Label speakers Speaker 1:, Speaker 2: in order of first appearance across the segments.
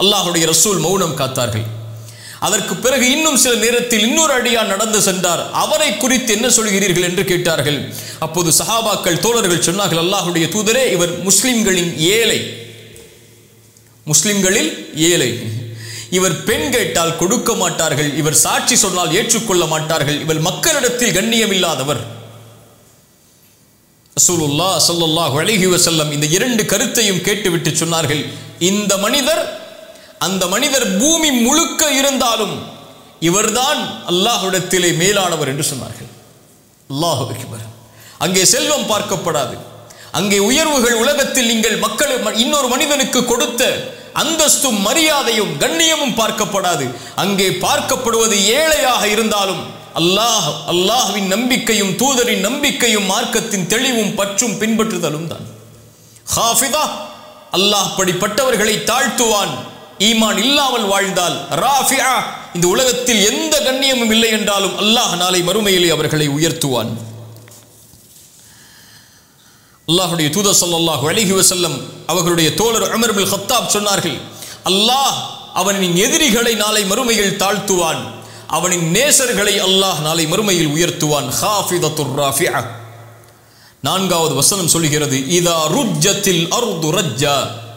Speaker 1: அல்லாஹுடைய ரசூல் மௌனம் காத்தார்கள் அதற்கு பிறகு இன்னும் சில நேரத்தில் இன்னொரு அடியான் நடந்து சென்றார் அவரை குறித்து என்ன சொல்கிறீர்கள் என்று கேட்டார்கள் அப்போது சஹாபாக்கள் தோழர்கள் சொன்னார்கள் அல்லாஹுடைய தூதரே இவர் முஸ்லிம்களின் ஏழை முஸ்லிம்களில் ஏழை இவர் பெண் கேட்டால் கொடுக்க மாட்டார்கள் இவர் சாட்சி சொன்னால் ஏற்றுக்கொள்ள மாட்டார்கள் இவர் மக்களிடத்தில் கண்ணியம் இல்லாதவர் ரசூலுல்லா ஸல்லல்லாஹு அலைஹி வஸல்லம் இந்த இரண்டு கருத்தையும் கேட்டுவிட்டு சொன்னார்கள் இந்த மனிதர் அந்த மனிதர் பூமி முழுக்க இருந்தாலும் இவர்தான் அல்லாஹ்விடத்திலே மேலானவர் என்று சொன்னார்கள் அல்லாஹு அக்பர் அங்கே செல்வம் பார்க்கப்படாது அங்கே உயர்வுகள் உலகத்தில் நீங்கள் மக்கள் இன்னொரு மனிதனுக்கு கொடுத்த அந்தஸ்தும் மரியாதையும் கண்ணியமும் பார்க்கப்படாது அங்கே பார்க்கப்படுவது ஏழையாக இருந்தாலும் அல்லாஹ் அல்லாஹ்வின் நம்பிக்கையும் தூதரின் நம்பிக்கையும் மார்க்கத்தின் தெளிவும் பற்றும் பின்பற்றுதலும் தான் ஹாஃபிதா அல்லாஹ் படிப்பட்டவர்களை தாழ்த்துவான் ஈமான் இல்லாமல் வாழ்ந்தால் ராஃபியா இந்த உலகத்தில் எந்த கண்ணியமும் இல்லை என்றாலும் அல்லாஹ் நாளை மறுமையிலே அவர்களை உயர்த்துவான் அல்லாஹுடைய தூதர் ஸல்லல்லாஹு அலைஹி வஸல்லம் அவர்களுடைய தோழர் உமர் பின் கத்தாப் சொன்னார்கள் அல்லாஹ் அவனின் எதிரிகளை நாளை மறுமையில் தாழ்த்துவான் அவனின் நேசர்களை அல்லாஹ் நாளை மறுமையில் உயர்த்துவான் ஹாஃபிதத்துர் ராஃபியா நான்காவது வசனம் சொல்கிறது இதா ருஜ்ஜத்தில் அர்து ரஜ்ஜா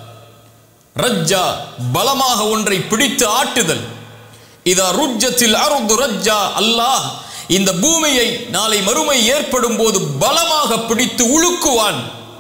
Speaker 1: ரஜ்ஜா பலமாக ஒன்றை பிடித்து ஆட்டுதல் இதா ருஜ்ஜத்தில் அர்து ரஜ்ஜா அல்லாஹ் இந்த பூமியை நாளை மறுமை ஏற்படும் போது பலமாக பிடித்து உழுக்குவான்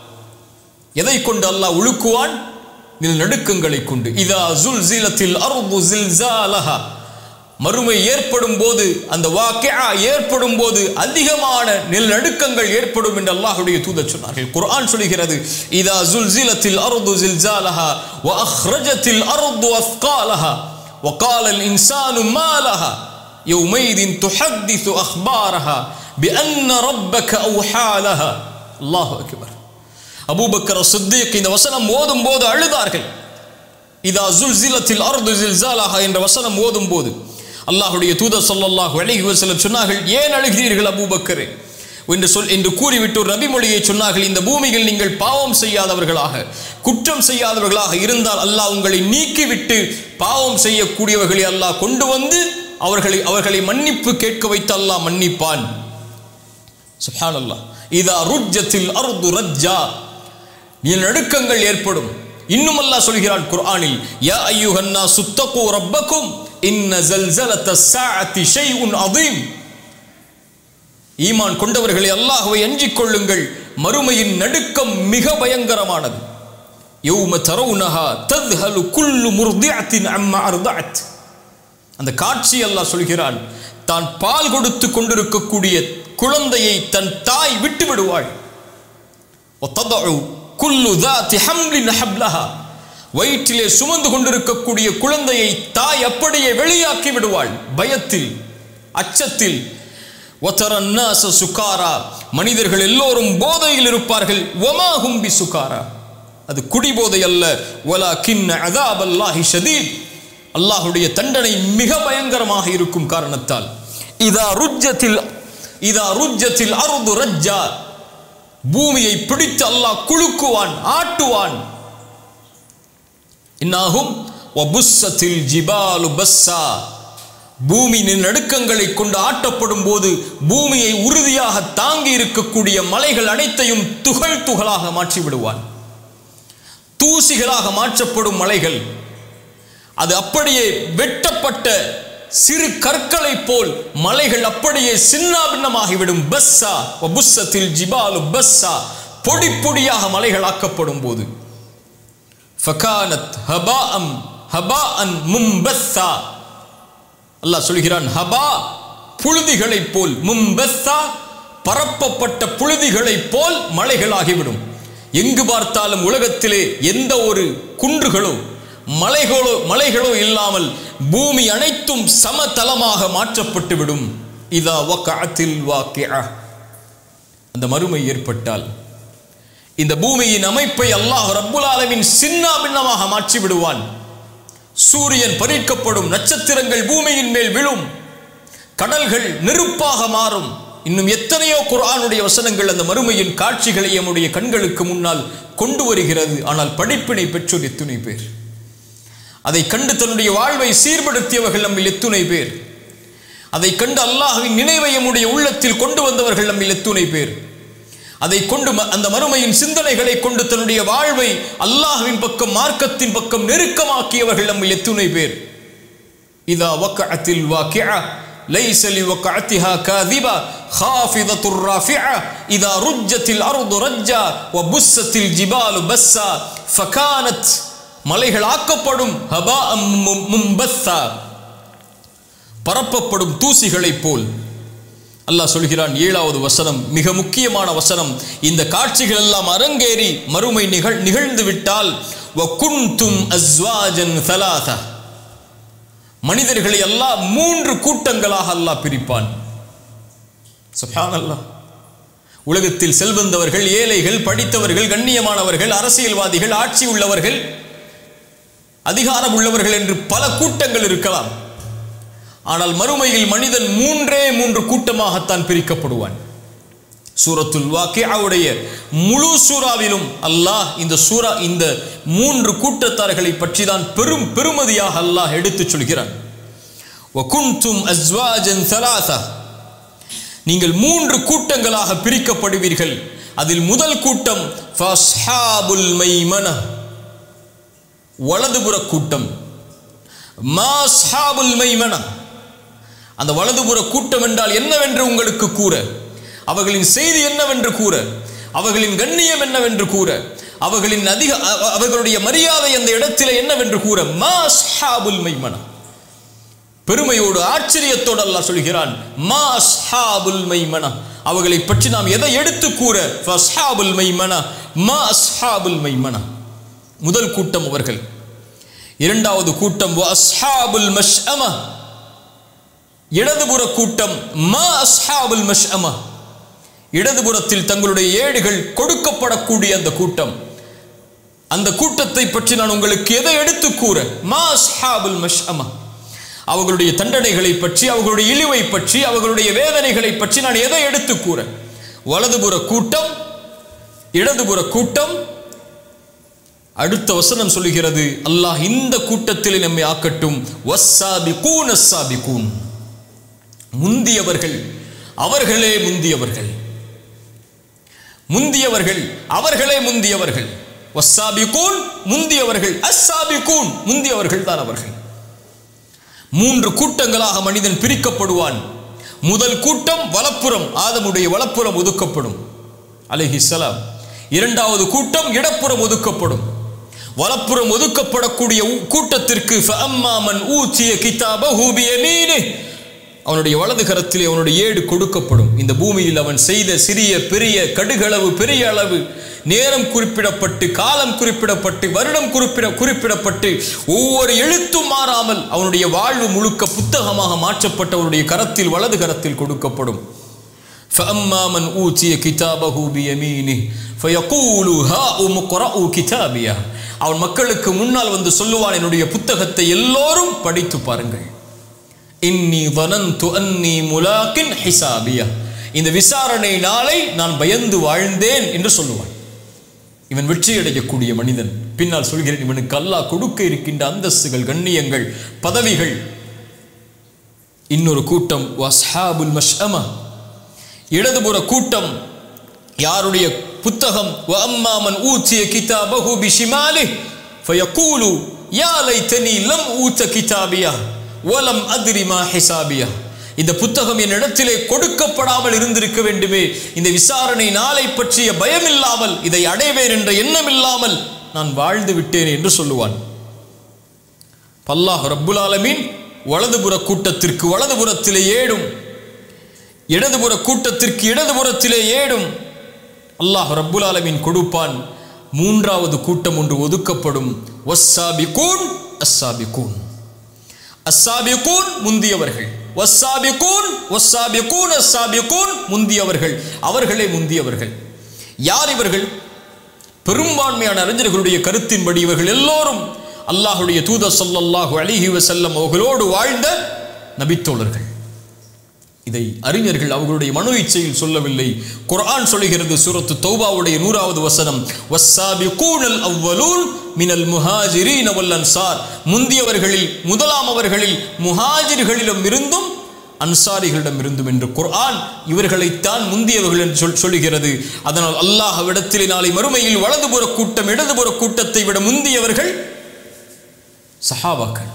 Speaker 1: எதை கொண்டு அல்லாஹ் உழுக்குவான் நில் நடுக்கங்களை கொண்டு இதா ஜுல்சிலத்தில் அர்து ஜில்சாலஹா மறுமை ஏற்படும் போது அந்த வாக்கியா ஏற்படும் போது அதிகமான நிலநடுக்கங்கள் ஏற்படும் என்று அல்லாஹ்வுடைய தூதர் சொன்னார்கள் குர்ஆன் சொல்கிறது இதா ஜுல்சிலத்தில் அர்து ஜில்சாலஹா வ அஹ்ரஜத்தில் அர்து அஸ்காலஹா وقال الإنسان ما لها يومئذ تحدث أخبارها بأن ربك أوحى لها الله أكبر அபூ பக்கர் சித்திக் இந்த வசனம் ஓதும் போது அழுதார்கள் இதா ஜுல்சிலத்தில் அர்து ஜில்சாலஹா என்ற வசனம் ஓதும் போது அல்லாஹுடைய தூதர் ஸல்லல்லாஹு அலைஹி வஸல்லம் சொன்னார்கள் ஏன் அழுகிறீர்கள் அபூபக்கரே என்று சொல் என்று கூறிவிட்டு ஒரு நபிமொழியை சொன்னார்கள் இந்த பூமியில் நீங்கள் பாவம் செய்யாதவர்களாக குற்றம் செய்யாதவர்களாக இருந்தால் அல்லாஹ் உங்களை நீக்கிவிட்டு பாவம் செய்யக்கூடியவர்களை அல்லாஹ் கொண்டு வந்து அவர்களை அவர்களை மன்னிப்பு கேட்க வைத்து அல்லாஹ் மன்னிப்பான் சுப்ஹானல்லாஹ் இதா ருஜ்ஜத்தில் அர்து ரஜ்ஜா நடுக்கங்கள் ஏற்படும் இன்னும் அல்லாஹ் சொல்கிறான் குர்ஆனில் யா அய்யுஹன்னா சுத்தகு ரப்பக்கும் இன்ன ஜல்சலத்த ஸாஅத்தி ஷைஉன் அதீம் ஈமான் கொண்டவர்களை அல்லாஹ்வை அஞ்சிக் கொள்ளுங்கள் மறுமையின் நடுக்கம் மிக பயங்கரமானது யௌம தரவுனஹா தத்ஹலு குல்லு முர்திஅத்தின் அம்மா அர்தஅத் அந்த காட்சி அல்லாஹ் சொல்கிறான் தான் பால் கொடுத்து கொண்டிருக்கக்கூடிய குழந்தையை தன் தாய் விட்டு விடுவாள் ஒத்ததஉ குல்லு தாத்தி ஹம்லின் ஹப்லஹா வயிற்றிலே சுமந்து கொண்டிருக்கக்கூடிய குழந்தையை தாய் அப்படியே வெளியாக்கி விடுவாள் பயத்தில் அச்சத்தில் ஒத்தரன்னாச சுகாரா மனிதர்கள் எல்லோரும் போதையில் இருப்பார்கள் ஒமா ஹும்பி சுகாரா அது குடிபோதை அல்ல ஒலா கின்ன அதாப் அல்லாஹி ஷதீத் அல்லாஹுடைய தண்டனை மிக பயங்கரமாக இருக்கும் காரணத்தால் இதா ருஜ்ஜத்தில் இதா ருஜ்ஜத்தில் அருது ரஜ்ஜா பூமியை பிடித்து அல்லாஹ் குலுக்குவான் ஆட்டுவான் என்னாகும் வபுஸ்ஸத்தில் ஜிபாலு பஸ்ஸா பூமியின் நடுக்கங்களை கொண்டு ஆட்டப்படும் போது பூமியை உறுதியாக தாங்கி இருக்கக்கூடிய மலைகள் அனைத்தையும் துகள் துகளாக மாற்றி விடுவான் தூசிகளாக மாற்றப்படும் மலைகள் அது அப்படியே வெட்டப்பட்ட சிறு கற்களை போல் மலைகள் அப்படியே சின்னாபின்னமாகிவிடும் பஸ்ஸா புஸ்ஸத்தில் ஜிபாலு பஸ்ஸா பொடி பொடியாக மலைகள் ஆக்கப்படும் போது ஃபகானத் ஹபாஅம் ஹபாஅன் மும்பஸ்ஸா அல்லாஹ் சொல்கிறான் ஹபா புழுதிகளைப் போல் மும்பஸ்ஸா பரப்பப்பட்ட புழுதிகளைப் போல் மலைகளாகிவிடும் எங்கு பார்த்தாலும் உலகத்திலே எந்த ஒரு குன்றுகளோ மலைகளோ மலைகளோ இல்லாமல் பூமி அனைத்தும் சமதளமாக மாற்றப்பட்டு விடும் இதா வக்கஅத்தில் வாக்கியா அந்த மறுமை ஏற்பட்டால் இந்த பூமியின் அமைப்பை அல்லாஹ் ரப்புல் ஆலமின் சின்ன பின்னமாக மாற்றி விடுவான் சூரியன் பறிக்கப்படும் நட்சத்திரங்கள் பூமியின் மேல் விழும் கடல்கள் நெருப்பாக மாறும் இன்னும் எத்தனையோ குர்ஆனுடைய வசனங்கள் அந்த மறுமையின் காட்சிகளை நம்முடைய கண்களுக்கு முன்னால் கொண்டு வருகிறது ஆனால் படிப்பினை பெற்றோர் எத்துணை பேர் அதை கண்டு தன்னுடைய வாழ்வை சீர்படுத்தியவர்கள் நம்மில் எத்துணை பேர் அதை கண்டு அல்லாஹ்வின் நினைவை நம்முடைய உள்ளத்தில் கொண்டு வந்தவர்கள் நம்மில் எத்துணை பேர் அதை கொண்டு ம- அந்த மறுமையின் சிந்தனைகளை கொண்டு தன்னுடைய வாழ்வை அல்லாஹ்வின் பக்கம் மார்க்கத்தின் பக்கம் நெருக்கமாக்கியவர்கள் நம்மில் எத்துணை பேர் இதா வக்கஅத்தில் வாக்கிஅ ليس لوقعتها كاذبة خافضة رافعة إذا رجت الأرض رجا وبست الجبال بسا فكانت மலைகள் ஆக்கப்படும் ஹபா மும்பத்தா பரப்பப்படும் தூசிகளைப் போல் அல்லாஹ் சொல்கிறான் ஏழாவது வசனம் மிக முக்கியமான வசனம் இந்த காட்சிகள் எல்லாம் அரங்கேறி மறுமை நிகழ் நிகழ்ந்து விட்டால் வகுந்தும் அஸ்வாஜன் தலாதா மனிதர்களை எல்லாம் மூன்று கூட்டங்களாக அல்லாஹ் பிரிப்பான் சுப்ஹானல்லாஹ் உலகத்தில் செல்வந்தவர்கள் ஏழைகள் படித்தவர்கள் கண்ணியமானவர்கள் அரசியல்வாதிகள் ஆட்சி உள்ளவர்கள் அதிகாரம் உள்ளவர்கள் என்று பல கூட்டங்கள் இருக்கலாம் ஆனால் மறுமையில் மனிதன் மூன்றே மூன்று கூட்டமாகத்தான் பிரிக்கப்படுவான் சூரத்துல் வாக்கியாவுடைய முழு சூறாவிலும் அல்லாஹ் இந்த சூரா இந்த மூன்று கூட்டத்தார்களை பற்றி தான் பெரும் பெருமதியாக அல்லாஹ் எடுத்துச் சொல்கிறான் வகுந்தும் அஸ்வாஜன் தலாதா நீங்கள் மூன்று கூட்டங்களாக பிரிக்கப்படுவீர்கள் அதில் முதல் கூட்டம் ஃபஸ்ஹாபுல் மைமன வலதுபுற கூட்டம் மாஸ்ஹாபுல் மைமன அந்த வலதுபுற கூட்டம் என்றால் என்னவென்று உங்களுக்கு கூற அவர்களின் செய்தி என்னவென்று கூற அவர்களின் கண்ணியம் என்னவென்று கூற அவர்களின் அதிக அ- அவர்களுடைய மரியாதை அந்த இடத்திலே என்னவென்று கூற மாஸ்ஹாபுல் மைமன பெருமையோடு ஆச்சரியத்தோடு அல்லாஹ் சொல்கிறான் மா அஸ்ஹாபுல் மைமனா அவர்களை பற்றி நாம் எதை எடுத்து கூற ஃபஸ்ஹாபுல் மைமனா மா அஸ்ஹாபுல் மைமனா முதல் கூட்டம் அவர்கள் இரண்டாவது கூட்டம் வ அஸ்ஹாபுல் மஷ்அமா இடதுபுற கூட்டம் மா அஸ்ஹாபுல் மஷ்அமா இடதுபுறத்தில் தங்களுடைய ஏடுகள் கொடுக்கப்படக்கூடிய அந்த கூட்டம் அந்த கூட்டத்தை பற்றி நான் உங்களுக்கு எதை எடுத்து கூற மா அஸ்ஹாபுல் மஷ்அமா அவர்களுடைய தண்டனைகளை பற்றி அவர்களுடைய இழிவை பற்றி அவர்களுடைய வேதனைகளை பற்றி நான் எதை எடுத்து கூற வலதுபுற கூட்டம் இடதுபுற கூட்டம் அடுத்த வசனம் சொல்லுகிறது அல்லாஹ் இந்த கூட்டத்தில் நம்மை ஆக்கட்டும் வஸ்ஸாபிகூன் அஸ்ஸாபிகூன் முந்தியவர்கள் அவர்களே முந்தியவர்கள் முந்தியவர்கள் அவர்களே முந்தியவர்கள் வஸ்ஸாபிகூன் முந்தியவர்கள் அஸ்ஸாபிகூன் முந்தியவர்கள் தான் அவர்கள் மூன்று கூட்டங்களாக மனிதன் பிரிக்கப்படுவான் முதல் கூட்டம் வலப்புறம் ஆதமுடைய வலப்புறம் ஒதுக்கப்படும் அலைஹிஸ்ஸலாம் இரண்டாவது கூட்டம் இடப்புறம் ஒதுக்கப்படும் வலப்புறம் ஒதுக்கப்படக்கூடிய ஊ- கூட்டத்திற்கு فَأَمَّا مَنْ أُوتِيَ كِتَابَهُ بِيَمِينِهِ அவனுடைய வலது கரத்திலே அவனுடைய ஏடு கொடுக்கப்படும் இந்த பூமியில் அவன் செய்த சிறிய பெரிய கடுகளவு பெரிய அளவு நேரம் குறிப்பிடப்பட்டு காலம் குறிப்பிடப்பட்டு வருடம் குறிப்பிட குறிப்பிடப்பட்டு ஒவ்வொரு எழுத்தும் மாறாமல் அவனுடைய வாழ்வு முழுக்க புத்தகமாக மாற்றப்பட்ட அவனுடைய கரத்தில் வலது கரத்தில் கொடுக்கப்படும் فأما من أوتي كتابه بيمينه فيقول هاؤم اقرءوا كتابيه அவன் மக்களுக்கு முன்னால் வந்து சொல்லுவான் என்னுடைய புத்தகத்தை எல்லோரும் படித்து பாருங்கள் இன்னி வனந்து அன்னி முலாக்கின் ஹிசாபியா இந்த விசாரணை நாளை நான் பயந்து வாழ்ந்தேன் என்று சொல்லுவான் இவன் வெற்றி அடையக்கூடிய மனிதன் பின்னால் சொல்கிறேன் இவனுக்கு அல்லாஹ் கொடுக்க இருக்கின்ற அந்தஸ்துகள் கண்ணியங்கள் பதவிகள் இன்னொரு கூட்டம் வஸ்ஹாபுல் மஷ்அமா இடதுபுற கூட்டம் யாருடைய புத்தகம் வஅம்மா மன் ஊத்திய கிதாபஹு பிஷிமாலிஹ் ஃபயகூலு யா லைத்தனி லம் ஊத்த கிதாபியா வலம் அத்ரி மா ஹிசாபியா இந்த புத்தகம் என் இடத்திலே கொடுக்கப்படாமல் இருந்திருக்க வேண்டுமே இந்த விசாரணை நாளை பற்றிய பயம் இல்லாமல் இதை அடைவேன் என்ற எண்ணம் இல்லாமல் நான் வாழ்ந்து விட்டேன் என்று சொல்லுவான் பல்லாஹ் ரப்புல் ஆலமீன் வலதுபுற கூட்டத்திற்கு வலதுபுறத்திலே ஏடும் இடதுபுற கூட்டத்திற்கு இடதுபுறத்திலே ஏடும் அல்லாஹ் ரப்புல் ஆலமீன் கொடுப்பான் மூன்றாவது கூட்டம் ஒன்று ஒதுக்கப்படும் வஸ்ஸாபிகூன் அஸ்ஸாபிகூன் அஸ்ஸாபிகூன் முந்தியவர்கள் வஸ்ஸாபிகூன் வஸ்ஸாபிகூன் அஸ்ஸாபிகூன் முந்தியவர்கள் அவர்களே முந்தியவர்கள் யார் இவர்கள் பெரும்பான்மையான அறிஞர்களுடைய கருத்தின்படி இவர்கள் எல்லோரும் அல்லாஹுடைய தூதர் ஸல்லல்லாஹு அலைஹி வஸல்லம் அவர்களோடு வாழ்ந்த நபித்தோழர்கள் இதை அறிஞர்கள் அவர்களுடைய மனோ இச்சையில் சொல்லவில்லை குர்ஆன் சொல்லுகிறது சூரத்து தௌபாவுடைய நூறாவது வசனம் வஸ்ஸாபிகூனல் அவ்வலூன் மினல் முஹாஜிரீன வல் அன்சார் முந்தியவர்களில் முதலாம் அவர்களில் முஹாஜிர்களிடம் இருந்தும் அன்சாரிகளிடம் இருந்தும் என்று குர்ஆன் இவர்களைத்தான் முந்தியவர்கள் என்று சொல் சொல்லுகிறது அதனால் அல்லாஹ்விடத்திலே நாளை மறுமையில் வலதுபுற கூட்டம் இடதுபுற கூட்டத்தை விட முந்தியவர்கள் சஹாபாக்கள்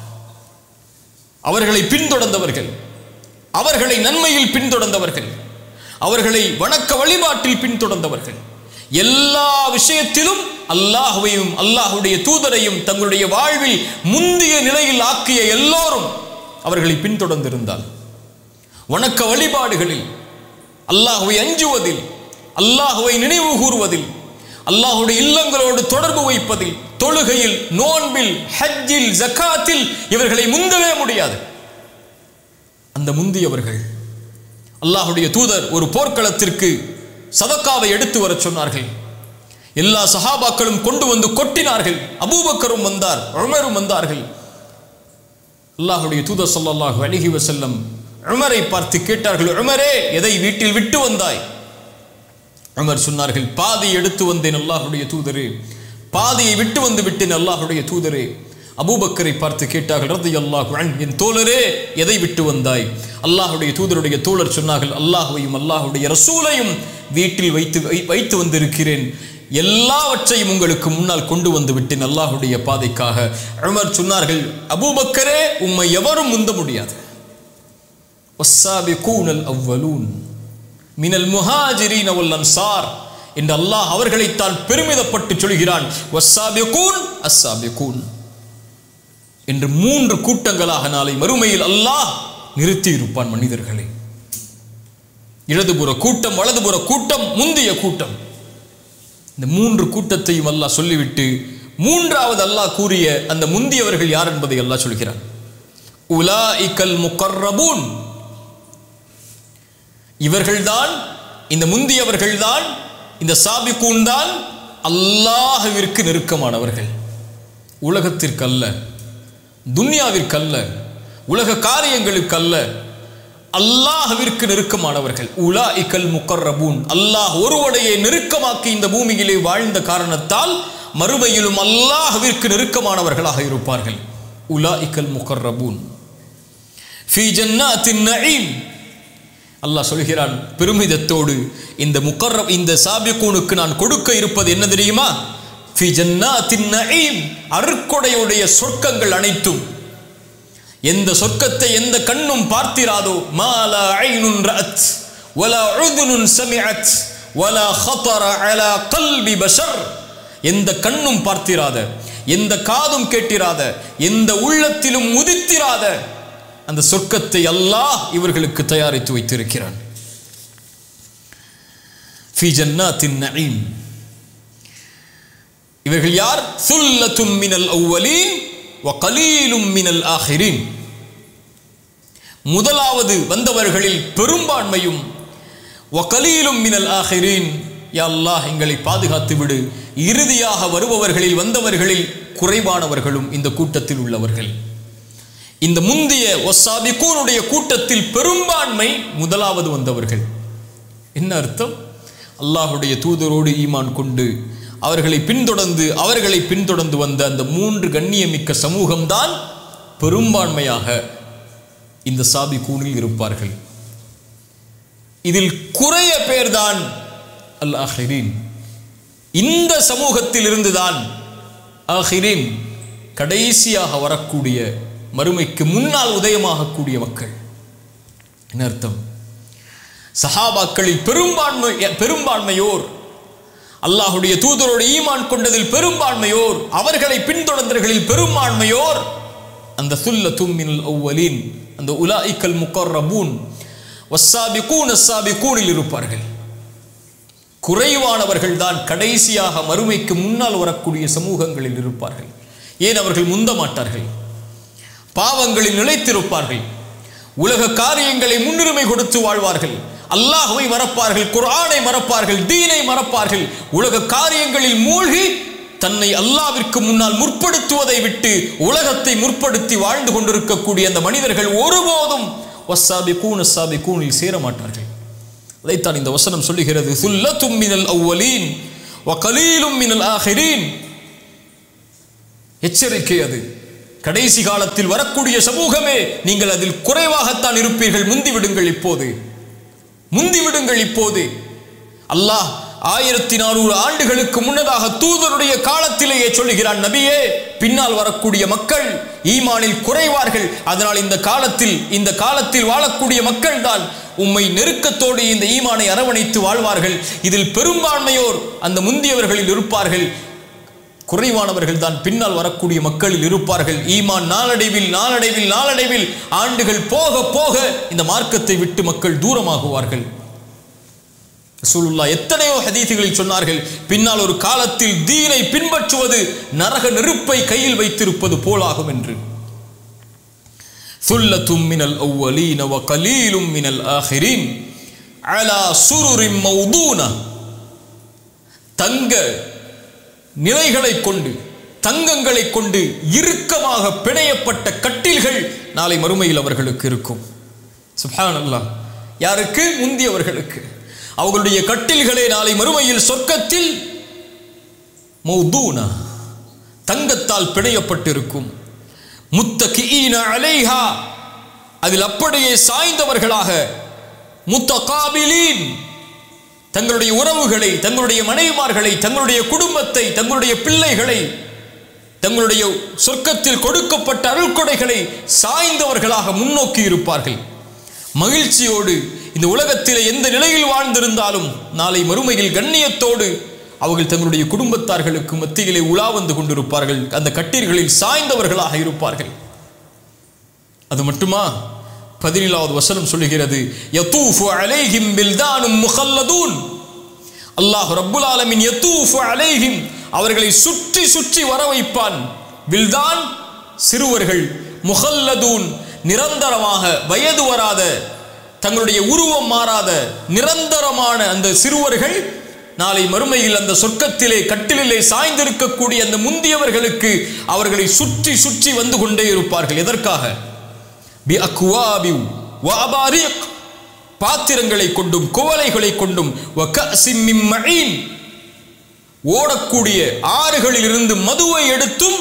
Speaker 1: அவர்களை பின்தொடர்ந்தவர்கள் அவர்களை நன்மையில் பின்தொடர்ந்தவர்கள் அவர்களை வணக்க வழிபாட்டில் பின்தொடர்ந்தவர்கள் எல்லா விஷயத்திலும் அல்லாஹுவையும் அல்லாஹுடைய தூதரையும் தங்களுடைய வாழ்வில் முந்திய நிலையில் ஆக்கிய எல்லோரும் அவர்களை பின்தொடர்ந்திருந்தால் வணக்க வழிபாடுகளில் அல்லாஹுவை அஞ்சுவதில் அல்லாஹுவை நினைவு கூறுவதில் அல்லாஹுடைய இல்லங்களோடு தொடர்பு வைப்பதில் தொழுகையில் நோன்பில் ஹஜ்ஜில் ஜக்காத்தில் இவர்களை முந்தவே முடியாது அந்த முந்தியவர்கள் அல்லாஹுடைய தூதர் ஒரு போர்க்களத்திற்கு சதக்காவை எடுத்து வரச் சொன்னார்கள் எல்லா சஹாபாக்களும் கொண்டு வந்து கொட்டினார்கள் அபூபக்கரும் வந்தார் உமரும் வந்தார்கள் அல்லாஹுடைய தூதர் ஸல்லல்லாஹு அலைஹி வஸல்லம் உமரை பார்த்து கேட்டார்கள் உமரே எதை வீட்டில் விட்டு வந்தாய் உமர் சொன்னார்கள் பாதி எடுத்து வந்தேன் அல்லாஹுடைய தூதரே பாதியை விட்டு வந்து விட்டேன் அல்லாஹுடைய தூதரே அபூபக்கரை பார்த்து கேட்டார்கள் ரதி அல்லாஹ் என் தோழரே எதை விட்டு வந்தாய் அல்லாஹுடைய தூதருடைய தோழர் சொன்னார்கள் அல்லாஹுவையும் அல்லாஹுடைய ரசூலையும் வீட்டில் வைத்து வை- வைத்து வந்திருக்கிறேன் எல்லாவற்றையும் உங்களுக்கு முன்னால் கொண்டு வந்து விட்டேன் அல்லாஹுடைய பாதைக்காக உமர் சொன்னார்கள் அபூபக்கரே உம்மை எவரும் முந்த முடியாது والسابقون الأولون من المهاجرين والأنصار என்று அல்லாஹ் அவர்களைத்தான் பெருமிதப்பட்டு சொல்கிறான் வஸ்ஸாபிகூன் அஸ்ஸாபிகூன் என்று மூன்று கூட்டங்களாக நாளை மறுமையில் அல்லாஹ் நிறுத்தி இருப்பான் மனிதர்களை இடதுபுற கூட்டம் வலதுபுற கூட்டம் முந்திய கூட்டம் இந்த மூன்று கூட்டத்தையும் அல்லாஹ் சொல்லிவிட்டு மூன்றாவது அல்லாஹ் கூறிய அந்த முந்தியவர்கள் யார் என்பதை அல்லாஹ் சொல்கிறான் உலாஇக்கல் முகர்ரபூன் இவர்கள்தான் இந்த முந்தியவர்கள்தான் இந்த சாபிக்கூன் தான் அல்லாஹ்விற்கு நெருக்கமானவர்கள் உலகத்திற்கு அல்ல துன்யாவிற்கு அல்ல உலக காரியங்களுக்கு அல்ல அல்லாஹ்விற்கு நெருக்கமானவர்கள் உலா இக்கல் முக்கர்ரபூன் அல்லாஹ் ஒருவடையை நெருக்கமாக்கி இந்த பூமியிலே வாழ்ந்த காரணத்தால் மறுமையிலும் அல்லாஹ்விற்கு நெருக்கமானவர்களாக இருப்பார்கள் உலா இக்கல் முக்கர்ரபூன் ஃபி ஜன்னாத்தின் நஈம் அல்லாஹ் சொல்கிறான் பெருமிதத்தோடு இந்த முக்கர்ரம் இந்த சாபிகூனுக்கு நான் கொடுக்க இருப்பது என்ன தெரியுமா ஃபி ஜன்னாத்தின் நஈம் அருக்கொடையுடைய சொர்க்கங்கள் அனைத்தும் எந்த சொர்க்கத்தை எந்த கண்ணும் பார்த்திராதோ மாலா ஐனுன் ரஅத் வலா உதுனுன் சமிஅத் வலா خطر على قلب பஷர் எந்த கண்ணும் பார்த்திராத எந்த காதும் கேட்டிராத எந்த உள்ளத்திலும் உதித்திராத அந்த சொர்க்கத்தை அல்லாஹ் இவர்களுக்கு தயாரித்து வைத்திருக்கிறான் ஃபி ஜன்னாத்தின் நஈம் இவர்கள் யார் சுல்லத்தும் மினல் அவ்வலீன் வ கலீலும் மினல் ஆஹிரின் முதலாவது வந்தவர்களில் பெரும்பான்மையும் வ கலீலும் மினல் ஆஹிரின் யா அல்லாஹ் எங்களை பாதுகாத்து விடு இறுதியாக வருபவர்களில் வந்தவர்களில் குறைவானவர்களும் இந்த கூட்டத்தில் உள்ளவர்கள் இந்த முந்தைய ஒசாபிகூனுடைய கூட்டத்தில் பெரும்பான்மை முதலாவது வந்தவர்கள் என்ன அர்த்தம் அல்லாஹுடைய தூதரோடு ஈமான் கொண்டு அவர்களை பின்தொடர்ந்து அவர்களை பின்தொடர்ந்து வந்த அந்த மூன்று கண்ணியமிக்க சமூகம்தான் பெரும்பான்மையாக இந்த சாபி கூனில் இருப்பார்கள் இதில் குறைய பேர்தான் அல் ஆஹிரீன் இந்த சமூகத்தில் இருந்துதான் ஆஹிரீன் கடைசியாக வரக்கூடிய மறுமைக்கு முன்னால் உதயமாகக்கூடிய மக்கள் என்ன அர்த்தம் சஹாபாக்களில் பெரும்பான்மை பெரும்பான்மையோர் அல்லாஹுடைய தூதரோடு ஈமான் கொண்டதில் பெரும்பான்மையோர் அவர்களை பின்தொடர்ந்தவர்களில் பெரும்பான்மையோர் அந்த சுல்ல தும்மின் அவ்வலீன் அந்த உலாஇக்கல் முக்கர்ரபூன் வஸ்ஸாபிகூன் அஸ்ஸாபிகூனில் இருப்பார்கள் குறைவானவர்கள் தான் கடைசியாக மறுமைக்கு முன்னால் வரக்கூடிய சமூகங்களில் இருப்பார்கள் ஏன் அவர்கள் முந்த மாட்டார்கள் பாவங்களில் நிலைத்திருப்பார்கள் உலக காரியங்களை முன்னுரிமை கொடுத்து வாழ்வார்கள் அல்லாஹுவை மறப்பார்கள் குர்ஆனை மறப்பார்கள் தீனை மறப்பார்கள் உலக காரியங்களில் மூழ்கி தன்னை அல்லாவிற்கு முன்னால் முற்படுத்துவதை விட்டு உலகத்தை முற்படுத்தி வாழ்ந்து கொண்டிருக்கக்கூடிய அந்த மனிதர்கள் ஒருபோதும் வஸ்ஸாபிகூன ஸாபிகூனில் சேர மாட்டார்கள் அதைத்தான் இந்த வசனம் சொல்லுகிறது சுல்லத்தும் மினல் அவ்வலீன் வகலீலும் மினல் ஆஹிரீன் எச்சரிக்கை அது கடைசி காலத்தில் வரக்கூடிய சமூகமே நீங்கள் அதில் குறைவாகத்தான் இருப்பீர்கள் முந்திவிடுங்கள் இப்போது முந்திவிடுங்கள் இப்போது அல்லாஹ் ஆயிரத்தி நானூறு ஆண்டுகளுக்கு முன்னதாக தூதருடைய காலத்திலேயே சொல்லுகிறான் நபியே பின்னால் வரக்கூடிய மக்கள் ஈமானில் குறைவார்கள் அதனால் இந்த காலத்தில் இந்த காலத்தில் வாழக்கூடிய மக்கள் தான் உம்மை நெருக்கத்தோடு இந்த ஈமானை அரவணைத்து வாழ்வார்கள் இதில் பெரும்பான்மையோர் அந்த முந்தியவர்களில் இருப்பார்கள் குறைவானவர்கள் தான் பின்னால் வரக்கூடிய மக்களில் இருப்பார்கள் ஈமான் நாளடைவில் நாளடைவில் நாளடைவில் ஆண்டுகள் போக போக இந்த மார்க்கத்தை விட்டு மக்கள் தூரமாகுவார்கள் ரசூலுல்லா எத்தனையோ ஹதீசுகளில் சொன்னார்கள் பின்னால் ஒரு காலத்தில் தீனை பின்பற்றுவது நரக நெருப்பை கையில் வைத்திருப்பது போலாகும் என்று சுல்லத்தும் மினல் அவ்வலீன வ கலீலும் மினல் ஆஹிரீன் அலா சுருரின் மௌதூன தங்க நிலைகளை கொண்டு தங்கங்களை கொண்டு இறுக்கமாக பிணையப்பட்ட கட்டில்கள் நாளை மறுமையில் அவர்களுக்கு இருக்கும் சுப்ஹானல்லாஹ் யாருக்கு முந்தியவர்களுக்கு அவர்களுடைய கட்டில்களே நாளை மறுமையில் சொர்க்கத்தில் மௌதூனா தங்கத்தால் பிணையப்பட்டிருக்கும் முத்தகிஈன அலைஹா அதில் அப்படியே சாய்ந்தவர்களாக முத்தகாபிலீன் தங்களுடைய உறவுகளை தங்களுடைய மனைவிமார்களை தங்களுடைய குடும்பத்தை தங்களுடைய பிள்ளைகளை தங்களுடைய சொர்க்கத்தில் கொடுக்கப்பட்ட அருள்கொடைகளை சாய்ந்தவர்களாக முன்னோக்கி இருப்பார்கள் மகிழ்ச்சியோடு இந்த உலகத்தில் எந்த நிலையில் வாழ்ந்திருந்தாலும் நாளை மறுமையில் கண்ணியத்தோடு அவர்கள் தங்களுடைய குடும்பத்தார்களுக்கு மத்தியிலே உலா வந்து கொண்டிருப்பார்கள் அந்த கட்டீர்களில் சாய்ந்தவர்களாக இருப்பார்கள் அது மட்டுமா பதினேழாவது வசனம் சொல்லுகிறது யதூஃபு அலைஹிம் பில்தானும் முகல்லதூன் அல்லாஹ் ரப்புல் ஆலமின் யதூஃபு அலைஹிம் அவர்களை சுற்றி சுற்றி வர வைப்பான் பில்தான் சிறுவர்கள் முகல்லதூன் நிரந்தரமாக வயது வராத தங்களுடைய உருவம் மாறாத நிரந்தரமான அந்த சிறுவர்கள் நாளை மறுமையில் அந்த சொர்க்கத்திலே கட்டிலே சாய்ந்திருக்கக்கூடிய அந்த முந்தியவர்களுக்கு அவர்களை சுற்றி சுற்றி வந்து கொண்டே இருப்பார்கள் எதற்காக பி அக்வாபி வஅபாரிக் பாத்திரங்களை கொண்டும் குவளைகளை கொண்டும் வகஸிம் மின் மஈன் ஓடக்கூடிய ஆறுகளில் இருந்து மதுவை எடுத்தும்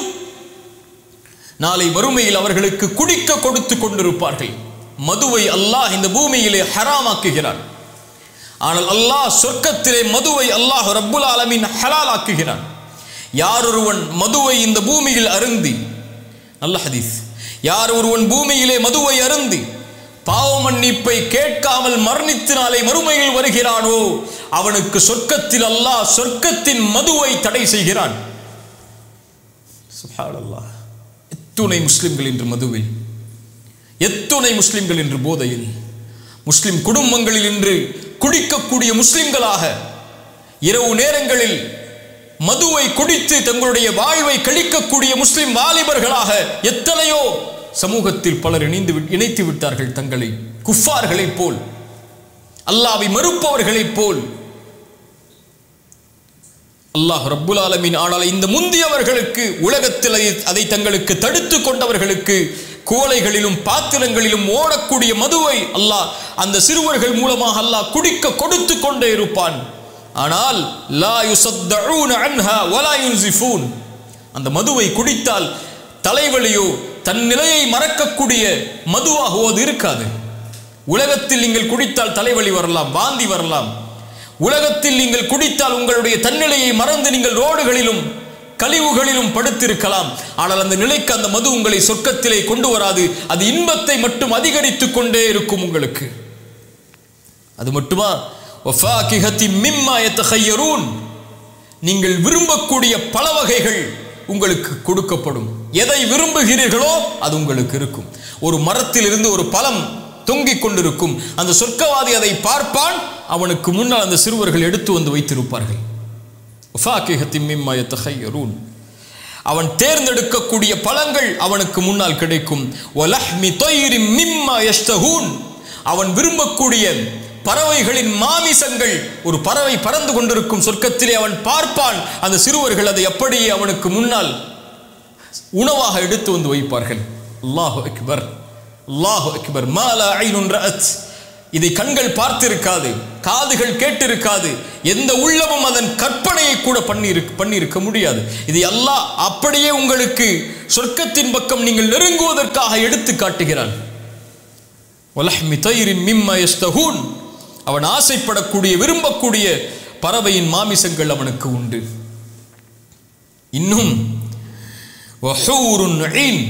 Speaker 1: நாளை வறுமையில் அவர்களுக்கு குடிக்க கொடுத்து கொண்டிருப்பார்கள் மதுவை அல்லாஹ் இந்த பூமியிலே ஹராமாக்குகிறான் ஆனால் அல்லாஹ் சொர்க்கத்திலே மதுவை அல்லாஹ் ரப்புல் ஆலமின் ஹலால் ஆக்குகிறான் யார் ஒருவன் மதுவை இந்த பூமியில் அருந்தி நல்ல ஹதீஸ் யார் ஒருவன் பூமியிலே மதுவை அருந்தி பாவ மன்னிப்பை கேட்காமல் மரணித்து நாளை மறுமையில் வருகிறானோ அவனுக்கு சொர்க்கத்தில் அல்லாஹ் சொர்க்கத்தின் மதுவை தடை செய்கிறான் சுப்ஹானல்லாஹ் எத்துணை முஸ்லிம்கள் இன்று மதுவில் எத்துணை முஸ்லிம்கள் இன்று போதையில் முஸ்லிம் குடும்பங்களில் இன்று குடிக்கக்கூடிய முஸ்லிம்களாக இரவு நேரங்களில் மதுவை குடித்து தங்களுடைய வாழ்வை கழிக்கக்கூடிய முஸ்லிம் வாலிபர்களாக எத்தனையோ சமூகத்தில் பலர் இணைந்து விட்- இணைத்து விட்டார்கள் தங்களை குஃபார்களைப் போல் அல்லாவை மறுப்பவர்களைப் போல் அல்லாஹ் ரப்புல் ஆலமீன் ஆனால் இந்த முந்தியவர்களுக்கு உலகத்தில் அதை- அதை தங்களுக்கு தடுத்து கொண்டவர்களுக்கு கோலைகளிலும் பாத்திரங்களிலும் ஓடக்கூடிய மதுவை அல்லாஹ் அந்த சிறுவர்கள் மூலமாக அல்லாஹ் குடிக்க கொடுத்து கொண்டே இருப்பான் ஆனால் லா யுசத்தஊன அன்ஹா வலா யுன்சிஃபூன் அந்த மதுவை குடித்தால் தலைவலியோ தன் நிலையை மறக்கக்கூடிய மதுவாகவோ அது இருக்காது உலகத்தில் நீங்கள் குடித்தால் தலைவலி வரலாம் வாந்தி வரலாம் உலகத்தில் நீங்கள் குடித்தால் உங்களுடைய தன்னிலையை மறந்து நீங்கள் ரோடுகளிலும் கழிவுகளிலும் படுத்திருக்கலாம் ஆனால் அந்த நிலைக்கு அந்த மது உங்களை சொர்க்கத்திலே கொண்டு வராது அது இன்பத்தை மட்டும் அதிகரித்துக் கொண்டே இருக்கும் உங்களுக்கு அது மட்டுமா வஃபாகிஹத்தி மிம்மா யத்தஹய்யரூன் நீங்கள் விரும்பக்கூடிய பல வகைகள் உங்களுக்கு கொடுக்கப்படும் எதை விரும்புகிறீர்களோ அது உங்களுக்கு இருக்கும் ஒரு மரத்தில் இருந்து ஒரு பழம் தொங்கிக் கொண்டிருக்கும் அந்த சொர்க்கவாதி அதை பார்ப்பான் அவனுக்கு முன்னால் அந்த சிறுவர்கள் எடுத்து வந்து வைத்திருப்பார்கள் வஃபாகிஹத்தி மிம்மா யத்தஹய்யரூன் அவன் தேர்ந்தெடுக்கக்கூடிய பழங்கள் அவனுக்கு முன்னால் கிடைக்கும் வலஹ்மி தொயிரி மிம்மா யஷ்தஹூன் அவன் விரும்பக்கூடிய பறவைகளின் மாமிசங்கள் ஒரு பறவை பறந்து கொண்டிருக்கும் சொர்க்கத்திலே அவன் பார்ப்பான் அந்த சிறுவர்கள் அதை அப்படியே அவனுக்கு முன்னால் உணவாக எடுத்து வந்து வைப்பார்கள் அல்லாஹ் அக்பர் அல்லாஹு அக்பர் மாலா ஐனுன் ரஅத் இதை கண்கள் பார்த்திருக்காது காதுகள் கேட்டிருக்காது எந்த உள்ளமும் அதன் கற்பனையை கூட பண்ணி பண்ணியிருக்க முடியாது இதை அல்லாஹ் அப்படியே உங்களுக்கு சொர்க்கத்தின் பக்கம் நீங்கள் நெருங்குவதற்காக எடுத்து காட்டுகிறான் வலஹ்மி தயிரின் மிம்ம யஸ்தஹூன் அவன் ஆசைப்படக்கூடிய விரும்பக்கூடிய பறவையின் மாமிசங்கள் அவனுக்கு உண்டு இன்னும் வஹூருன் ஈன்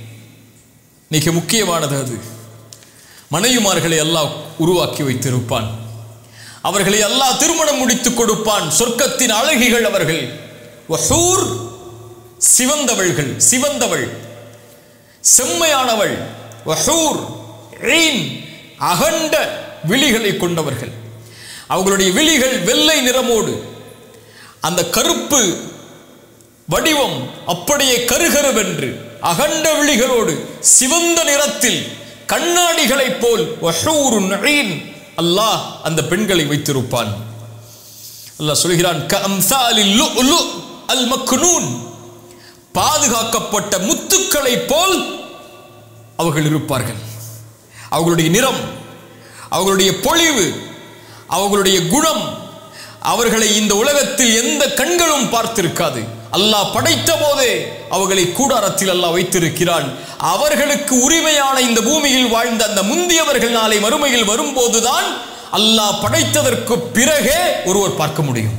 Speaker 1: மிக முக்கியமானது அது மனைவிமார்களை அல்லாஹ் உருவாக்கி வைத்திருப்பான் அவர்களை அல்லாஹ் திருமணம் முடித்துக் கொடுப்பான் சொர்க்கத்தின் அழகிகள் அவர்கள் வஹூர் சிவந்தவள்கள் சிவந்தவள் செம்மையானவள் வஹூர் ஈன் அகண்ட விழிகளை கொண்டவர்கள் அவர்களுடைய விழிகள் வெள்ளை நிறமோடு அந்த கருப்பு வடிவம் அப்படியே கருகருவென்று அகண்ட விழிகளோடு சிவந்த நிறத்தில் கண்ணாடிகளைப் போல் வஹூருன் ஈன் அல்லாஹ் அந்த பெண்களை வைத்திருப்பான் அல்லாஹ் சொல்கிறான் கஅம்சாலில் லுஅ்லு அல் மக்னூன் பாதுகாக்கப்பட்ட முத்துக்களைப் போல் அவர்கள் இருப்பார்கள் அவர்களுடைய நிறம் அவர்களுடைய பொழிவு அவர்களுடைய குணம் அவர்களை இந்த உலகத்தில் எந்த கண்களும் பார்த்திருக்காது அல்லாஹ் படைத்த போதே அவர்களை கூடாரத்தில் அல்லாஹ் வைத்திருக்கிறான் அவர்களுக்கு உரிமையான இந்த பூமியில் வாழ்ந்த அந்த முந்தியவர்கள் நாளை மறுமையில் வரும்போதுதான் அல்லாஹ் படைத்ததற்கு பிறகே ஒருவர் பார்க்க முடியும்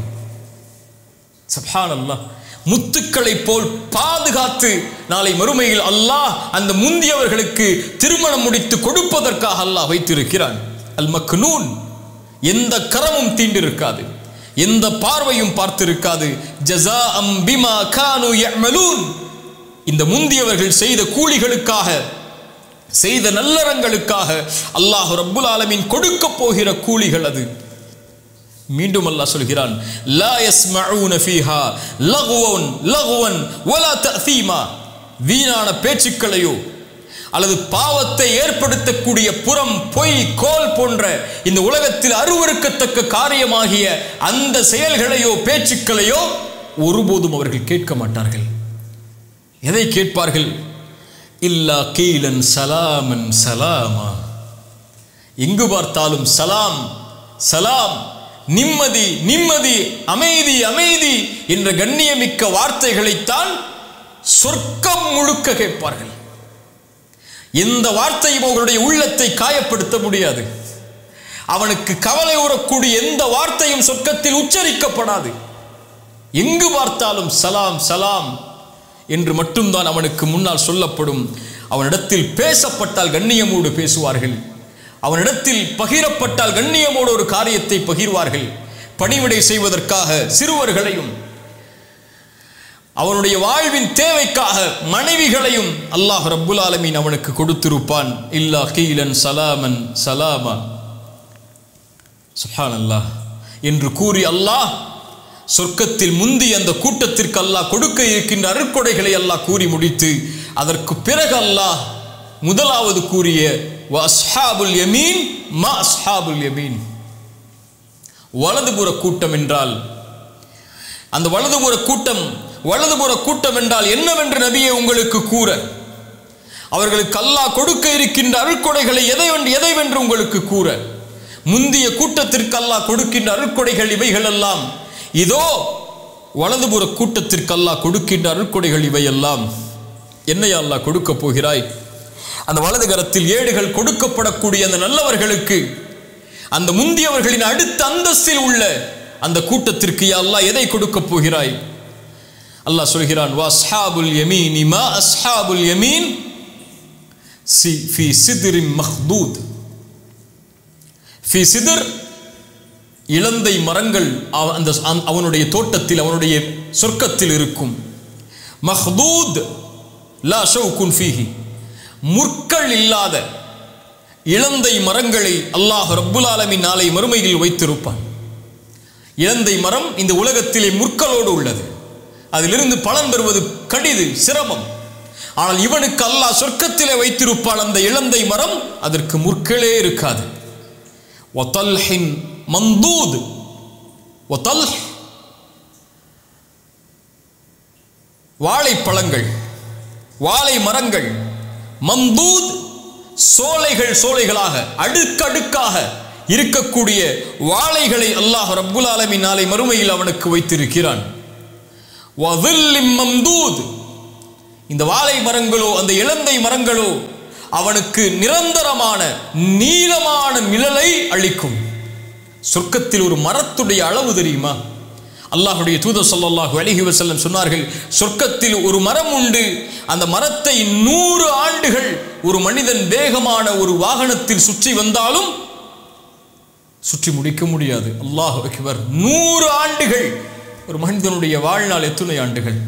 Speaker 1: சப்ஹான் அல்லாஹ் முத்துக்களை போல் பாதுகாத்து நாளை மறுமையில் அல்லாஹ் அந்த முந்தியவர்களுக்கு திருமணம் முடித்து கொடுப்பதற்காக அல்லாஹ் வைத்திருக்கிறான் அல் மக்னூன் எந்த கரமும் தீண்டிருக்காது எந்த பார்வையும் பார்த்திருக்காது ஜஸா அம் பிமா கானு யஅமலூன் இந்த முந்தியவர்கள் செய்த கூலிகளுக்காக செய்த நல்லறங்களுக்காக அல்லாஹ் ரப்புல் ஆலமீன் கொடுக்க போகிற கூலிகள் அது மீண்டும் அல்லாஹ் சொல்கிறான் லா யஸ்மஊன ஃபீஹா லகுவன் லகுவன் வலா தஅதீமா வீணான பேச்சுக்களையோ அல்லது பாவத்தை ஏற்படுத்தக்கூடிய புறம் பொய் கோல் போன்ற இந்த உலகத்தில் அருவருக்கத்தக்க காரியமாகிய அந்த செயல்களையோ பேச்சுக்களையோ ஒருபோதும் அவர்கள் கேட்க மாட்டார்கள் எதை கேட்பார்கள் இல்லா கீலன் சலாமன் சலாமா எங்கு பார்த்தாலும் சலாம் சலாம் நிம்மதி நிம்மதி அமைதி அமைதி என்ற கண்ணியமிக்க வார்த்தைகளைத்தான் சொர்க்கம் முழுக்க கேட்பார்கள் எந்த வார்த்தையும் அவர்களுடைய உள்ளத்தை காயப்படுத்த முடியாது அவனுக்கு கவலை உறக்கூடிய எந்த வார்த்தையும் சொர்க்கத்தில் உச்சரிக்கப்படாது எங்கு பார்த்தாலும் சலாம் சலாம் என்று மட்டும்தான் அவனுக்கு முன்னால் சொல்லப்படும் அவனிடத்தில் பேசப்பட்டால் கண்ணியமோடு பேசுவார்கள் அவனிடத்தில் பகிரப்பட்டால் கண்ணியமோடு ஒரு காரியத்தை பகிர்வார்கள் பணிவிடை செய்வதற்காக சிறுவர்களையும் அவனுடைய வாழ்வின் தேவைக்காக மனைவிகளையும் அல்லாஹ் ரப்புல் ஆலமீன் அவனுக்கு கொடுத்திருப்பான் இல்லா கீலன் சலாமன் சலாமா சுஹான் அல்லாஹ் என்று கூறி அல்லாஹ் சொர்க்கத்தில் முந்தி அந்த கூட்டத்திற்கு அல்லாஹ் கொடுக்க இருக்கின்ற அருட்கொடைகளை அல்லாஹ் கூறி முடித்து அதற்கு பிறகு அல்லாஹ் முதலாவது கூறிய "வ அஸ்ஹாபுல் யமீன் மா அஸ்ஹாபுல் யமீன் வலதுபுற கூட்டம் என்றால் அந்த வலதுபுற கூட்டம் வலதுபுற கூட்டம் என்றால் என்னவென்று நபியே உங்களுக்கு கூற அவர்களுக்கு அல்லாஹ் கொடுக்க இருக்கின்ற அருட்கொடைகளை எதை வென்று எதை வென்று உங்களுக்கு கூற முந்திய கூட்டத்திற்கு அல்லாஹ் கொடுக்கின்ற அருட்கொடைகள் இவைகள் எல்லாம் இதோ வலதுபுற கூட்டத்திற்கு அல்லாஹ் கொடுக்கின்ற அருட்கொடைகள் இவையெல்லாம் என்னையா அல்லாஹ் கொடுக்க போகிறாய் அந்த வலது கரத்தில் ஏடுகள் கொடுக்கப்படக்கூடிய அந்த நல்லவர்களுக்கு அந்த முந்தியவர்களின் அடுத்த அந்தஸ்தில் உள்ள அந்த கூட்டத்திற்கு யா அல்லாஹ் எதை கொடுக்க போகிறாய் அல்லாஹ் சொல்கிறான் வா அஸ்ஹாபுல் யமீன் மா அஸ்ஹாபுல் யமீன் சி ஃபி சிதிரின் மஹ்தூத் ஃபி சிதர் இளந்தை மரங்கள் அவ- அந்த அந்த- அவனுடைய தோட்டத்தில் அவனுடைய சொர்க்கத்தில் இருக்கும் மஹ்தூத் லா ஷவுகுன் ஃபீஹி முற்கள் இல்லாத இளந்தை மரங்களை அல்லாஹ் ரப்புல் ஆலமீன் நாளை மறுமையில் வைத்திருப்பான் இளந்தை மரம் இந்த உலகத்திலே முற்களோடு உள்ளது அதிலிருந்து பலன் பெறுவது கடிது சிரமம் ஆனால் இவனுக்கு அல்லாஹ் சொர்க்கத்திலே வைத்திருப்பான் அந்த இளந்தை மரம் அதற்கு முற்களே இருக்காது ஒத்தல்ஹின் மந்தூத் ஒத்தல் வாழைப்பழங்கள் வாழை மரங்கள் மந்தூத் சோலைகள் சோலைகளாக அடுக்கடுக்காக இருக்கக்கூடிய வாழைகளை அல்லாஹ் ரப்புல் ஆலமீன் நாளை மறுமையில் அவனுக்கு வைத்திருக்கிறான் வதில்லிம் மம்தூத் இந்த வாழை மரங்களோ அந்த இளந்தை மரங்களோ அவனுக்கு நிரந்தரமான நீளமான நிழலை அளிக்கும் சொர்க்கத்தில் ஒரு மரத்துடைய அளவு தெரியுமா அல்லாஹுடைய தூதர் ஸல்லல்லாஹு அலைஹி வஸல்லம் சொன்னார்கள் சொர்க்கத்தில் ஒரு மரம் உண்டு அந்த மரத்தை நூறு ஆண்டுகள் ஒரு மனிதன் வேகமான ஒரு வாகனத்தில் சுற்றி வந்தாலும் சுற்றி முடிக்க முடியாது அல்லாஹ் அக்பர் நூறு ஆண்டுகள் ஒரு மனிதனுடைய வாழ்நாள் எத்துணை ஆண்டுகள்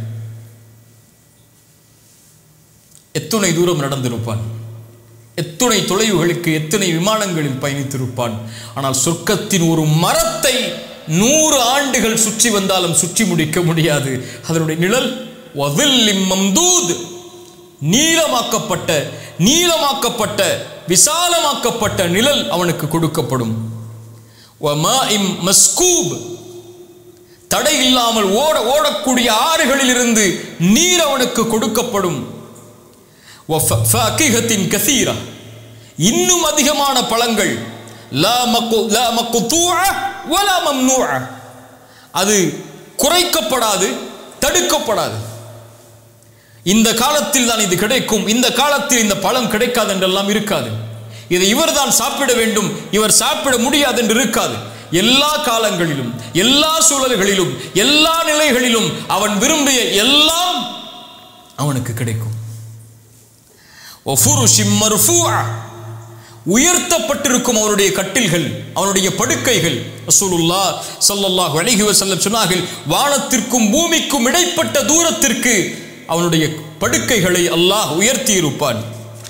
Speaker 1: எத்துணை தூரம் நடந்திருப்பான் எத்துணை தொலைவுகளுக்கு எத்தனை விமானங்களில் பயணித்திருப்பான் ஆனால் சொர்க்கத்தின் ஒரு மரத்தை நூறு ஆண்டுகள் சுற்றி வந்தாலும் சுற்றி முடிக்க முடியாது அதனுடைய நிழல் வதில்லிம் மம்தூத் நீளமாக்கப்பட்ட நீளமாக்கப்பட்ட விசாலமாக்கப்பட்ட நிழல் அவனுக்கு கொடுக்கப்படும் வமாஇம் மஸ்கூப் தடை இல்லாமல் ஓட ஓடக்கூடிய ஆறுகளில் இருந்து நீர் அவனுக்கு கொடுக்கப்படும் வஃபகிஹத்தின் கசீரா இன்னும் அதிகமான பழங்கள் லா மக்கு லா மக்குத்தூஅ வலா மம்னூஅ அது குறைக்கப்படாது தடுக்கப்படாது இந்த காலத்தில் தான் இது கிடைக்கும் இந்த காலத்தில் இந்த பழம் கிடைக்காது என்றெல்லாம் இருக்காது இதை இவர்தான் சாப்பிட வேண்டும் இவர் சாப்பிட முடியாது என்று இருக்காது எல்லா காலங்களிலும் எல்லா சூழல்களிலும் எல்லா நிலைகளிலும் அவன் விரும்பிய எல்லாம் அவனுக்கு கிடைக்கும் ஒஃபுருஷிம் மர்ஃபூஅ. உயர்த்தப்பட்டிருக்கும் அவனுடைய கட்டில்கள் அவனுடைய படுக்கைகள் ரசூலுல்லா ஸல்லல்லாஹு அலைஹி வஸல்லம் சொன்னார்கள் வானத்திற்கும் பூமிக்கும் இடைப்பட்ட தூரத்திற்கு அவனுடைய படுக்கைகளை அல்லாஹ் உயர்த்தி இருப்பான்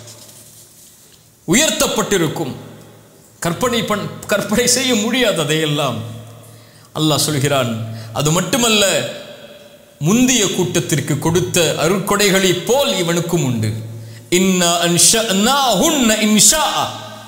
Speaker 1: உயர்த்தப்பட்டிருக்கும் கற்பனை பண் கற்பனை செய்ய முடியாது அதையெல்லாம் அல்லாஹ் சொல்கிறான் அது மட்டுமல்ல முந்திய கூட்டத்திற்கு கொடுத்த அருட்கொடைகளைப் போல் இவனுக்கும் உண்டு இன்னா அன்ஷஅனாஹுன்ன இன்ஷாஅ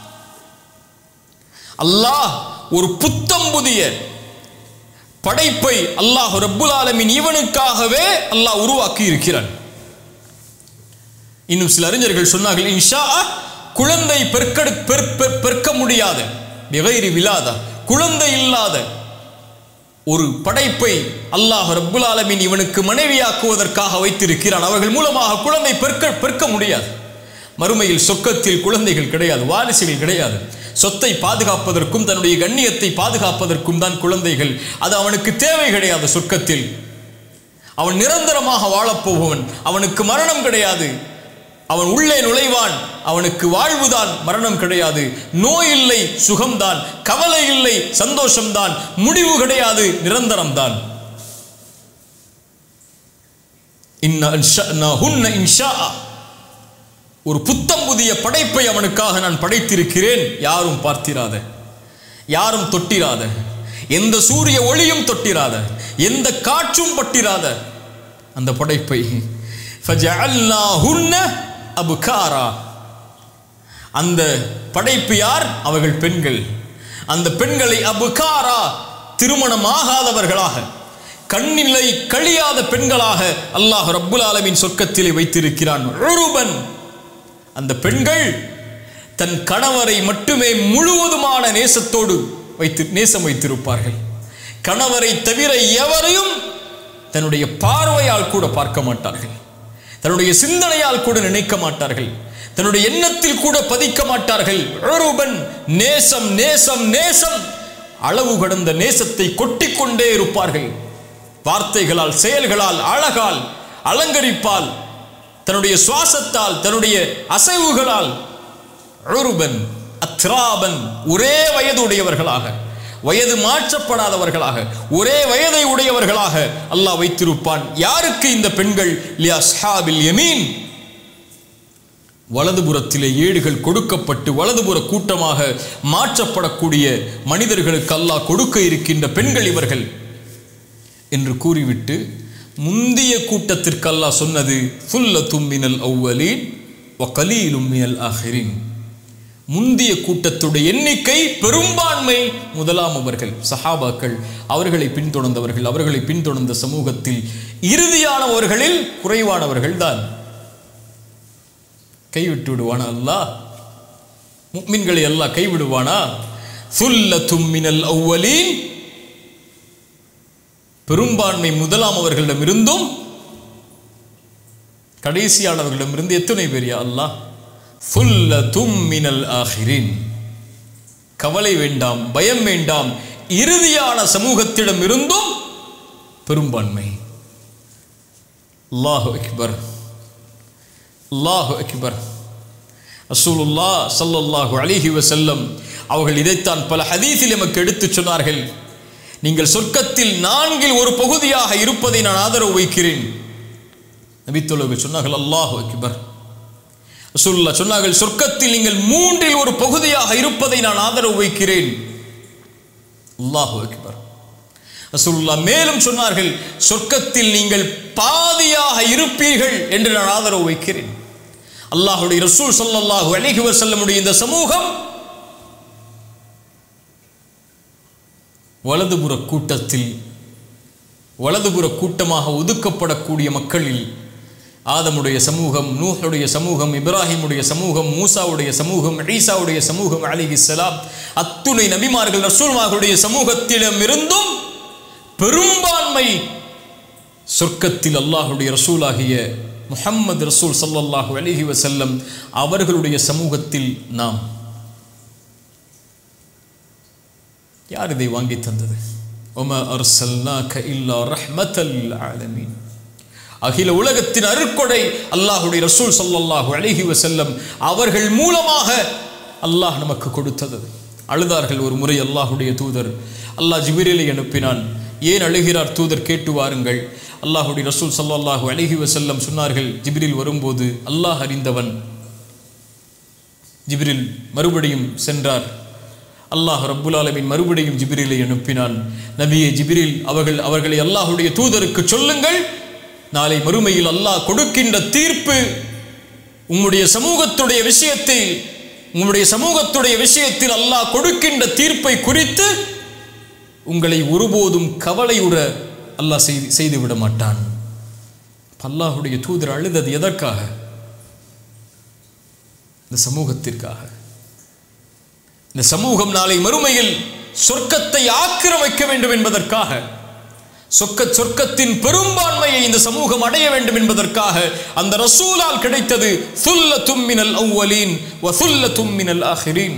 Speaker 1: அல்லாஹ் ஒரு புத்தம் புதிய படைப்பை அல்லாஹ் ரப்புல் ஆலமீன் இவனுக்காகவே அல்லாஹ் உருவாக்கி இருக்கிறான் இன்னும் சில அறிஞர்கள் சொன்னார்கள் இன்ஷா குழந்தை பெருக்கெடு பெர்- பெர்- பெருக்க முடியாத பிகைரி விலாத குழந்தை இல்லாத ஒரு படைப்பை அல்லாஹ் ரப்புல் ஆலமீன் இவனுக்கு மனைவியாக்குவதற்காக வைத்திருக்கிறான் அவர்கள் மூலமாக குழந்தை பெருக்க பெருக்க முடியாது மறுமையில் சொர்க்கத்தில் குழந்தைகள் கிடையாது வாரிசுகள் கிடையாது சொத்தை பாதுகாப்பதற்கும் தன்னுடைய கண்ணியத்தை பாதுகாப்பதற்கும் தான் குழந்தைகள் அது அவனுக்கு தேவை கிடையாது சொர்க்கத்தில் அவன் நிரந்தரமாக வாழப்போபவன் அவனுக்கு மரணம் கிடையாது அவன் உள்ளே நுழைவான் அவனுக்கு வாழ்வுதான் மரணம் கிடையாது நோய் இல்லை சுகம்தான் கவலை இல்லை சந்தோஷம்தான் முடிவு கிடையாது நிரந்தரம்தான் இன்ன அன்ஷஅனாஹுன்ன இன்ஷாஅ. ஒரு புத்தம் புதிய படைப்பை அவனுக்காக நான் படைத்திருக்கிறேன் யாரும் பார்த்திராத யாரும் தொட்டிராத எந்த சூரிய ஒளியும் தொட்டிராத எந்த காற்றும் பட்டிராத அந்த படைப்பை ஃபஜஅல்னாஹுன்ன அபுகாரா அந்த படைப்பு யார் அவர்கள் பெண்கள் அந்த பெண்களை அபுகாரா திருமணமாகாதவர்களாக கண்ணிலை கழியாத பெண்களாக அல்லாஹ் ரப்புல் ஆலமீன் சொர்க்கத்திலே வைத்திருக்கிறான் உருபன் அந்த பெண்கள் தன் கணவரை மட்டுமே முழுவதுமான நேசத்தோடு வைத்து நேசம் வைத்திருப்பார்கள் கணவரை தவிர எவரையும் தன்னுடைய பார்வையால் கூட பார்க்க மாட்டார்கள் தன்னுடைய சிந்தனையால் கூட நினைக்க மாட்டார்கள் தன்னுடைய எண்ணத்தில் கூட பதிக்க மாட்டார்கள் உருபன் நேசம் நேசம் நேசம் அளவு கடந்த நேசத்தை கொட்டிக்கொண்டே இருப்பார்கள் வார்த்தைகளால் செயல்களால் அழகால் அலங்கரிப்பால் தன்னுடைய சுவாசத்தால் தன்னுடைய அசைவுகளால் உருபன் அத்ராபன் ஒரே வயது உடையவர்களாக வயது மாற்றப்படாதவர்களாக ஒரே வயதை உடையவர்களாக அல்லாஹ் வைத்திருப்பான் யாருக்கு இந்த பெண்கள் லியஸ்ஹாபில் யமீன் வலதுபுறத்திலே ஏடுகள் கொடுக்கப்பட்டு வலதுபுற கூட்டமாக மாற்றப்படக்கூடிய மனிதர்களுக்கு அல்லாஹ் கொடுக்க இருக்கின்ற பெண்கள் இவர்கள் என்று கூறிவிட்டு முந்திய கூட்டத்திற்கு அல்லாஹ் சொன்னது சுல்லத்தும் மினல் அவ்வலீன் வகலீலும் மினல் ஆஹிரின் முந்திய கூட்டத்துடைய எண்ணிக்கை பெரும்பான்மை முதலாம் அவர்கள் சஹாபாக்கள் அவர்களை பின்தொடர்ந்தவர்கள் அவர்களை பின்தொடர்ந்த சமூகத்தில் இறுதியானவர்களில் குறைவானவர்கள் தான் கைவிட்டு விடுவான அல்லாஹ் முக்மின்களை அல்லாஹ் கைவிடுவானா சுல்லத்தும் மினல் அவ்வலீன் பெரும்பான்மை முதலாம் அவர்களிடமிருந்தும் கடைசியானவர்களிடமிருந்து எத்தனை பேர் யா அல்லாஹ் சுல்லத்தும் மினல் ஆஹிரின் கவலை வேண்டாம் பயம் வேண்டாம் இறுதியான சமூகத்திடம் இருந்தும் பெரும்பான்மை அல்லாஹு அக்பர் அல்லாஹு அக்பர் ரசூலுல்லா ஸல்லல்லாஹு அலைஹி வஸல்லம் அவர்கள் இதைத்தான் பல ஹதீஸில் எமக்கு எடுத்துச் சொன்னார்கள் நீங்கள் சொர்க்கத்தில் நான்கில் ஒரு பகுதியாக இருப்பதை நான் ஆதரவு வைக்கிறேன் நபித்தோழர்கள் சொன்னார்கள் அல்லாஹு அக்பர் ரசூலுல்லாஹ் சொன்னார்கள் சொர்க்கத்தில் நீங்கள் மூன்றில் ஒரு பகுதியாக இருப்பதை நான் ஆதரவு வைக்கிறேன் அல்லாஹு அக்பர் ரசூலுல்லாஹ் மேலும் சொன்னார்கள் சொர்க்கத்தில் நீங்கள் பாதியாக இருப்பீர்கள் என்று நான் ஆதரவு வைக்கிறேன் அல்லாஹுடைய ரசூல் ஸல்லல்லாஹு அலைஹி வஸல்லமுடைய இந்த சமூகம் வலதுபுற கூட்டத்தில் வலதுபுற கூட்டமாக ஒதுக்கப்படக்கூடிய மக்களில் ஆதமுடைய சமூகம் நூஹுடைய சமூகம் இப்ராஹிமுடைய சமூகம் மூசாவுடைய சமூகம் ஈசாவுடைய சமூகம் அலிஹிஸ்ஸலாம் அத்துணை நபிமார்கள் ரசூல்மார்களுடைய சமூகத்திடமிருந்தும் பெரும்பான்மை சொர்க்கத்தில் அல்லாஹுடைய ரசூலாகிய முஹம்மது ரசூல் ஸல்லல்லாஹு அலைஹி வஸல்லம் அவர்களுடைய சமூகத்தில் நாம் யார் இதை வாங்கி தந்தது ஒம அர்சல்னாக இல்லா ரஹ்மத்தல் ஆலமீன் அகில உலகத்தின் அருட்கொடை அல்லாஹுடைய ரசூல் ஸல்லல்லாஹு அலைஹி வஸல்லம் அவர்கள் மூலமாக அல்லாஹ் நமக்கு கொடுத்தது அழுதார்கள் ஒரு முறை அல்லாஹுடைய தூதர் அல்லாஹ் ஜிபிரிலை அனுப்பினான் ஏன் அழுகிறார் தூதர் கேட்டு வாருங்கள் அல்லாஹுடைய ரசூல் ஸல்லல்லாஹு அலைஹி வஸல்லம் சொன்னார்கள் ஜிப்ரில் வரும்போது அல்லாஹ் அறிந்தவன் ஜிப்ரில் மறுபடியும் சென்றார் அல்லாஹ் ரப்புல் ஆலமீன் மறுபடியும் ஜிப்ரிலை அனுப்பினான் நபியே ஜிப்ரில் அவர்கள் அவர்களை அல்லாஹுடைய தூதருக்கு சொல்லுங்கள் நாளை மறுமையில் அல்லாஹ் கொடுக்கின்ற தீர்ப்பு உம்முடைய சமூகத்துடைய விஷயத்தில் உம்முடைய சமூகத்துடைய விஷயத்தில் அல்லாஹ் கொடுக்கின்ற தீர்ப்பை குறித்து உங்களை ஒருபோதும் கவலையுற அல்லாஹ் செய்து செய்து விட மாட்டான் அல்லாஹுடைய தூதர் அழுதது எதற்காக இந்த சமூகத்திற்காக இந்த சமூகம் நாளை மறுமையில் சொர்க்கத்தை ஆக்கிரமிக்க வேண்டும் என்பதற்காக சொக்க சொர்க்கத்தின் பெரும்பான்மையை இந்த சமூகம் அடைய வேண்டும் என்பதற்காக அந்த ரசூலால் கிடைத்தது சுல்ல தும்மினல் அவ்வலீன் வ சுல்ல தும்மினல் ஆஹிரீன்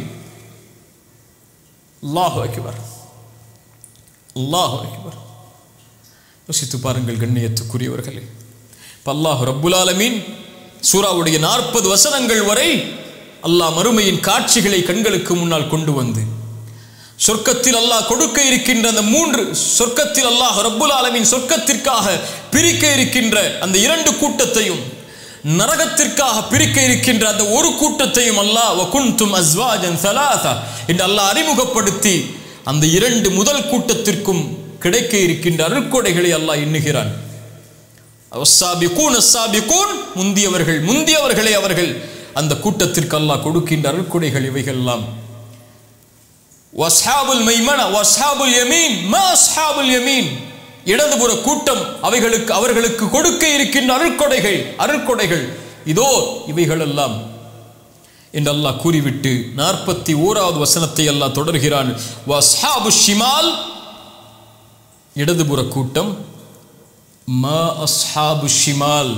Speaker 1: அல்லாஹு அக்பர் அல்லாஹு அக்பர் யோசித்து பாருங்கள் கண்ணியத்துக்குரியவர்களே இப்ப அல்லாஹ் ரப்புல் ஆலமீன் சூராவுடைய நாற்பது வசனங்கள் வரை அல்லாஹ் மறுமையின் காட்சிகளை கண்களுக்கு முன்னால் கொண்டு வந்து சொர்க்கத்தில் அல்லாஹ் கொடுக்க இருக்கின்ற அந்த மூன்று சொர்க்கத்தில் அல்லாஹ் ரப்புல் ஆலமீன் சொர்க்கத்திற்காக பிரிக்க இருக்கின்ற அந்த இரண்டு கூட்டத்தையும் நரகத்திற்காக பிரிக்க இருக்கின்ற அந்த ஒரு கூட்டத்தையும் அல்லாஹ் வகுந்தும் அஸ்வாஜன் சலாசா என்று அல்லாஹ் அறிமுகப்படுத்தி அந்த இரண்டு முதல் கூட்டத்திற்கும் கிடைக்க இருக்கின்ற அருட்கொடைகளை அல்லாஹ் எண்ணுகிறான் அஸ்ஸாபிகூன் அஸ்ஸாபிகூன் முந்தியவர்கள் முந்தியவர்களே அவர்கள் அந்த கூட்டத்திற்கு அல்லாஹ் கொடுக்கின்ற அருட்கொடைகள் இவைகள் எல்லாம் வஸ்ஹாபுல் மைமன வஸ்ஹாபுல் யமீன் மா அஸ்ஹாபுல் யமீன் இடதுபுற கூட்டம் அவைகளுக்கு அவர்களுக்கு கொடுக்க இருக்கின்ற அருட்கொடைகள் அருட்கொடைகள் இதோ இவைகள் எல்லாம் என்று அல்லாஹ் கூறிவிட்டு நாற்பத்தி ஓராவது வசனத்தை அல்லாஹ் தொடர்கிறான் வஸ்ஹாபு ஷிமால் இடதுபுற கூட்டம் மா அஸ்ஹாபு ஷிமால்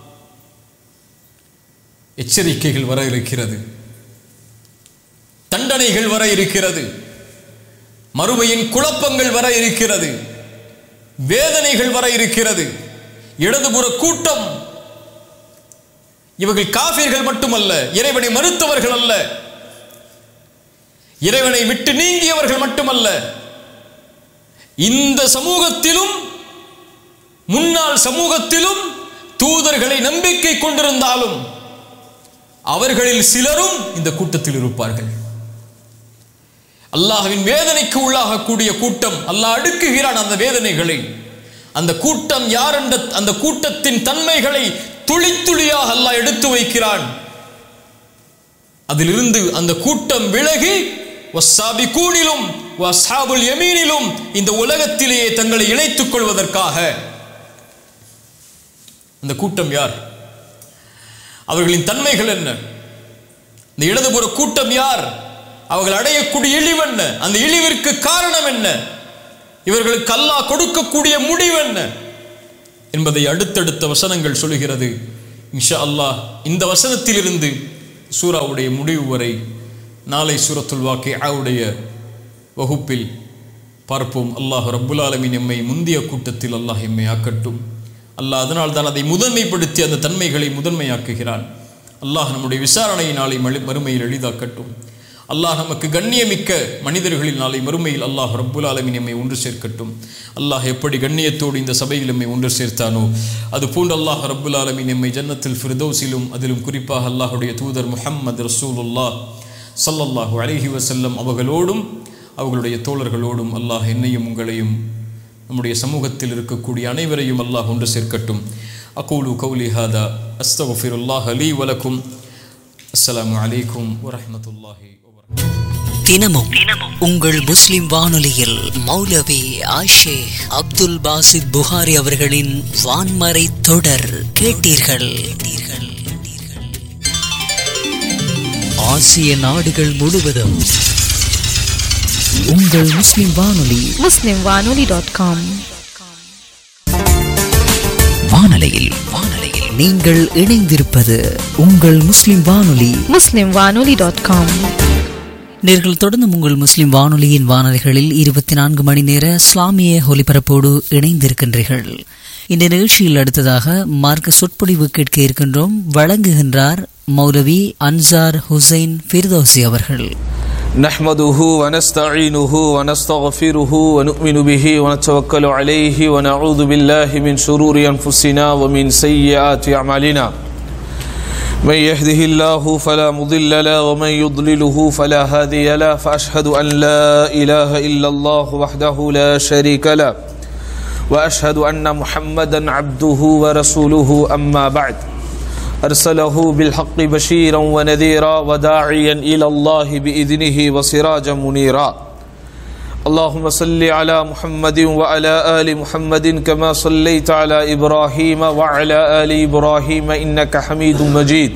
Speaker 1: எச்சரிக்கைகள் வர இருக்கிறது தண்டனைகள் வர இருக்கிறது மறுமையின் குழப்பங்கள் வர இருக்கிறது வேதனைகள் வர இருக்கிறது இடதுபுற கூட்டம் இவர்கள் காஃபிர்கள் மட்டுமல்ல இறைவனை மறுத்தவர்கள் அல்ல இறைவனை விட்டு நீங்கியவர்கள் மட்டுமல்ல இந்த சமூகத்திலும் முன்னாள் சமூகத்திலும் தூதர்களை நம்பிக்கை கொண்டிருந்தாலும் அவர்களில் சிலரும் இந்த கூட்டத்தில் இருப்பார்கள் அல்லாஹ்வின் வேதனைக்கு உள்ளாகக்கூடிய கூட்டம் அல்லாஹ் அடுக்குகிறான் அந்த வேதனைகளை அந்த கூட்டம் யார் என்ற அந்த கூட்டத்தின் தன்மைகளை துளி துளியாக அல்லாஹ் எடுத்து வைக்கிறான் அதிலிருந்து அந்த கூட்டம் விலகி வஸ்ஸாபிகூனிலும் வஸ்ஹாபுல் யமீனிலும் இந்த உலகத்திலேயே தங்களை இணைத்துக் கொள்வதற்காக அந்த கூட்டம் யார் அவர்களின் தன்மைகள் என்ன இந்த இடதுபுற கூட்டம் யார் அவர்கள் அடையக்கூடிய இழிவு என்ன அந்த இழிவிற்கு காரணம் என்ன இவர்களுக்கு அல்லாஹ் கொடுக்கக்கூடிய முடிவு என்ன என்பதை அடுத்தடுத்த வசனங்கள் சொல்கிறது இன்ஷா அல்லாஹ் இந்த வசனத்திலிருந்து சூராவுடைய முடிவு வரை நாளை சூரத்துல் வாக்கி ஆவுடைய வகுப்பில் பார்ப்போம் அல்லாஹ் ரப்புல் ஆலமீன் எம்மை முந்திய கூட்டத்தில் அல்லாஹ் எம்மை ஆக்கட்டும் அல்லாஹ் அதனால் தான் அதை முதன்மைப்படுத்தி அந்த தன்மைகளை முதன்மையாக்குகிறான் அல்லாஹ் நம்முடைய விசாரணையை நாளை மறு- மறுமையில் எளிதாக்கட்டும் அல்லாஹ் நமக்கு கண்ணியமிக்க மனிதர்களில் நாளை மறுமையில் அல்லாஹ் ரப்புல் ஆலமீன் எம்மை ஒன்று சேர்க்கட்டும் அல்லாஹ் எப்படி கண்ணியத்தோடு இந்த சபையில் எம்மை ஒன்று சேர்த்தானோ அது போன்று அல்லாஹ் ரப்புல் ஆலமீன் எம்மை ஜன்னத்தில் ஃபிர்தௌஸிலும் அதிலும் குறிப்பாக அல்லாஹுடைய தூதர் முஹம்மது ரசூலுல்லாஹ் ஸல்லல்லாஹு அலைஹி வஸல்லம் அவர்களோடும் அவர்களுடைய தோழர்களோடும் அல்லாஹ் என்னையும் உங்களையும் நம்முடைய சமூகத்தில் இருக்கக்கூடிய அனைவரையும் அல்லாஹ் ஒன்று சேர்க்கட்டும் அகூலு கௌலி ஹாதா அஸ்தகுஃபிருல்லாஹ் அலி வலக்கும் அஸ்ஸலாமு அலைக்கும் வரஹ்மத்துல்லாஹி வபரகாத்துஹு
Speaker 2: தினமும் உங்கள் முஸ்லிம் வானொலியில் மௌலவி ஆஷேக் அப்துல் பாசித் புகாரி அவர்களின் வான்மறை தொடர் கேட்டீர்கள் ஆசிய நாடுகள் முழுவதும் உங்கள் முஸ்லிம் வானொலி
Speaker 3: muslimwanoli.com
Speaker 2: வானொலியில் வானொலியில் நீங்கள் இணைந்திருப்பது உங்கள் முஸ்லிம் வானொலி
Speaker 3: muslimwanoli.com
Speaker 2: நேர்கள் தொடர்ந்து உங்கள் முஸ்லிம் வானொலியின் வானொலிகளில் இருபத்தி நான்கு மணி நேர இஸ்லாமிய ஒலிபரப்போடு இணைந்திருக்கின்றீர்கள் இந்த நிகழ்ச்சியில் அடுத்ததாக மார்க்க சொற்பொழிவு கேட்க இருக்கின்றோம் வழங்குகின்றார் மௌலவி அன்சார் ஹுசைன் ஃபிர்தோசி அவர்கள்
Speaker 4: نحمده ونستعينه ونستغفره ونؤمن به ونتوكل عليه ونعوذ بالله من شرور أنفسنا ومن سيئات أعمالنا من يهده الله فلا مضل له ومن يضلله فلا هادي له فأشهد أن لا إله إلا الله وحده لا شريك له وأشهد أن محمدا عبده ورسوله أما بعد أرسله بالحق بشيرا ونذيرا وداعيا إلى الله بإذنه وسراجا منيرا اللهم صل على محمد وعلى آل محمد كما صليت على إبراهيم وعلى آل إبراهيم إنك حميد مجيد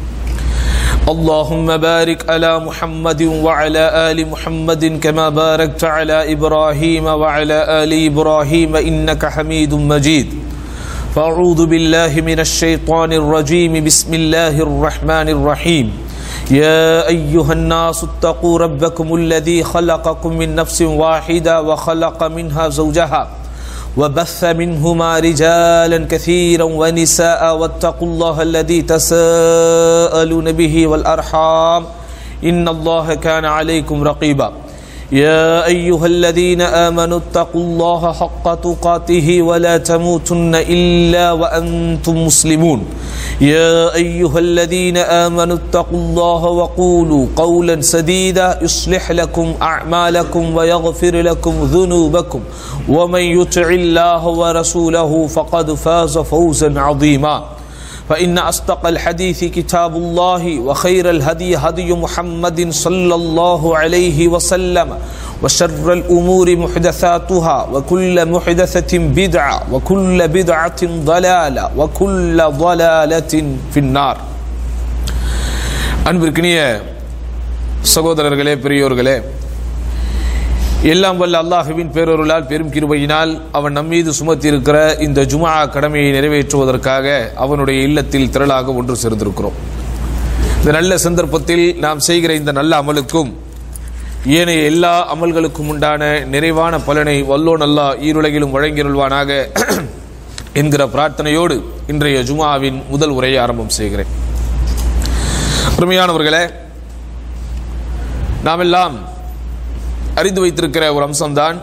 Speaker 4: اللهم بارك على محمد وعلى آل محمد كما باركت على إبراهيم وعلى آل إبراهيم إنك حميد مجيد فأعوذ بالله من الشيطان الرجيم بسم الله الرحمن الرحيم يا أيها الناس اتقوا ربكم الذي خلقكم من نفس واحدة وخلق منها زوجها وبث منهما رجالا كثيرا ونساء واتقوا الله الذي تساءلون به والأرحام إن الله كان عليكم رقيبا يا أيها الذين آمنوا اتقوا الله حق تقاته ولا تموتن إلا وأنتم مسلمون يا أيها الذين آمنوا اتقوا الله وقولوا قولا سديدا يصلح لكم أعمالكم ويغفر لكم ذنوبكم ومن يطع الله ورسوله فقد فاز فوزا عظيما فإن أصدق الحديث كتاب الله وخير الهدي هدي محمد صلى الله عليه وسلم وشر الأمور محدثاتها وكل محدثة بدعة وكل بدعة ضلالة وكل ضلالة في النار அன்பிற்கினிய சகோதரர்களே பெரியோர்களே எல்லாம் வல்ல அல்லாஹுவின் பேரொருளால் பெரும் கிருபையினால் அவன் நம்மீது சுமத்தியிருக்கிற இந்த ஜுமா கடமையை நிறைவேற்றுவதற்காக அவனுடைய இல்லத்தில் திரளாக ஒன்று சேர்ந்திருக்கிறோம் இந்த நல்ல சந்தர்ப்பத்தில் நாம் செய்கிற இந்த நல்ல அமலுக்கும் ஏனைய எல்லா அமல்களுக்கும் உண்டான நிறைவான பலனை வல்லோன் அல்லாஹ் ஈருலகிலும் வழங்கிருள்வானாக என்கிற பிரார்த்தனையோடு இன்றைய ஜுமாவின் முதல் உரையை ஆரம்பம் செய்கிறேன் அருமையானவர்களே நாமெல்லாம் அறிந்து வைத்திருக்கிற ஒரு அம்சம்தான்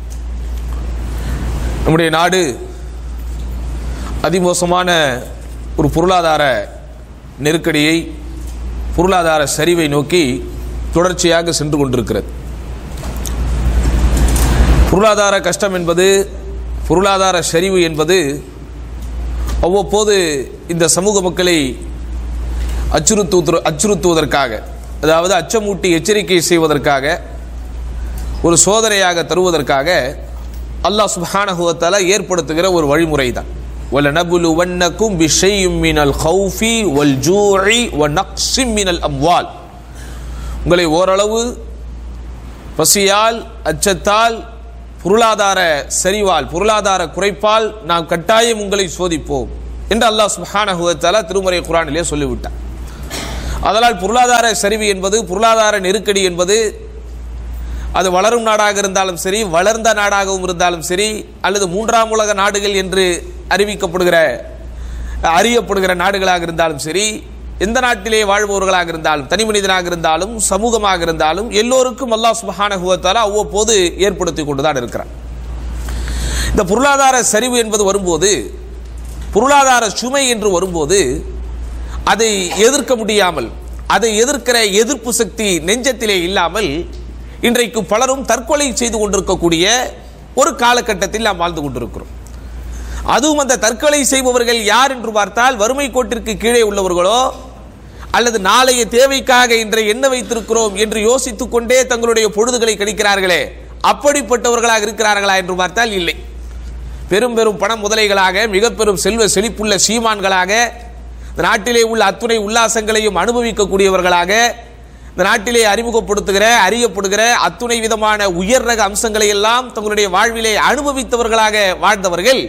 Speaker 4: நம்முடைய நாடு அதிமோசமான ஒரு பொருளாதார நெருக்கடியை பொருளாதார சரிவை நோக்கி தொடர்ச்சியாக சென்று கொண்டிருக்கிறது பொருளாதார கஷ்டம் என்பது பொருளாதார சரிவு என்பது அவ்வப்போது இந்த சமூக மக்களை அச்சுறுத்து அச்சுறுத்துவதற்காக அதாவது அச்சமூட்டி எச்சரிக்கை செய்வதற்காக ஒரு சோதனையாக தருவதற்காக அல்லாஹ் சுப்ஹானஹுவத்தால ஏற்படுத்துகிற ஒரு வழிமுறை தான் وَلَنَبْلُوَنَّكُمْ بِشَيْءٍ مِّنَ الْخَوْفِ وَالْجُوعِ وَنَقْصٍ مِّنَ الْأَمْوَالِ உங்களை ஓரளவு பசியால் அச்சத்தால் பொருளாதார சரிவால் பொருளாதார குறைப்பால் நாம் கட்டாயம் உங்களை சோதிப்போம் என்று அல்லாஹ் சுப்ஹானஹு வ தஆலா திருமறை குர்ஆனிலே சொல்லிவிட்டார் அதனால் பொருளாதார சரிவு என்பது பொருளாதார நெருக்கடி என்பது அது வளரும் நாடாக இருந்தாலும் சரி வளர்ந்த நாடாகவும் இருந்தாலும் சரி அல்லது மூன்றாம் உலக நாடுகள் என்று அறிவிக்கப்படுகிற அறியப்படுகிற நாடுகளாக இருந்தாலும் சரி எந்த நாட்டிலே வாழ்பவர்களாக இருந்தாலும் தனி மனிதனாக இருந்தாலும் சமூகமாக இருந்தாலும் எல்லோருக்கும் அல்லாஹ் சுப்ஹானஹு வ தஆலா அவ்வப்போது ஏற்படுத்தி கொண்டுதான் இருக்கிறார் இந்த பொருளாதார சரிவு என்பது வரும்போது பொருளாதார சுமை என்று வரும்போது அதை எதிர்க்க முடியாமல் அதை எதிர்க்கிற எதிர்ப்பு சக்தி நெஞ்சத்திலே இல்லாமல் இன்றைக்கு பலரும் தற்கொலை செய்து கொண்டிருக்கக்கூடிய ஒரு காலகட்டத்தில் நாம் வாழ்ந்து கொண்டிருக்கிறோம் அதுவும் அந்த தற்கொலை செய்பவர்கள் யார் என்று பார்த்தால் வறுமை கோட்டிற்கு கீழே உள்ளவர்களோ அல்லது நாளைய தேவைக்காக இன்றைய என்ன வைத்திருக்கிறோம் என்று யோசித்துக் கொண்டே தங்களுடைய பொழுதுகளை கழிக்கிறார்களே அப்படிப்பட்டவர்களாக இருக்கிறார்களா என்று பார்த்தால் இல்லை பெரும் பெரும் பண முதலைகளாக மிக பெரும் செல்வ செழிப்புள்ள சீமான்களாக இந்த நாட்டிலே உள்ள அத்துணை உல்லாசங்களையும் அனுபவிக்கக்கூடியவர்களாக இந்த நாட்டிலே அறிமுகப்படுத்துகிற அறியப்படுகிற அத்துணை விதமான உயர் ரக அம்சங்களை எல்லாம் தங்களுடைய வாழ்விலே அனுபவித்தவர்களாக வாழ்ந்தவர்கள்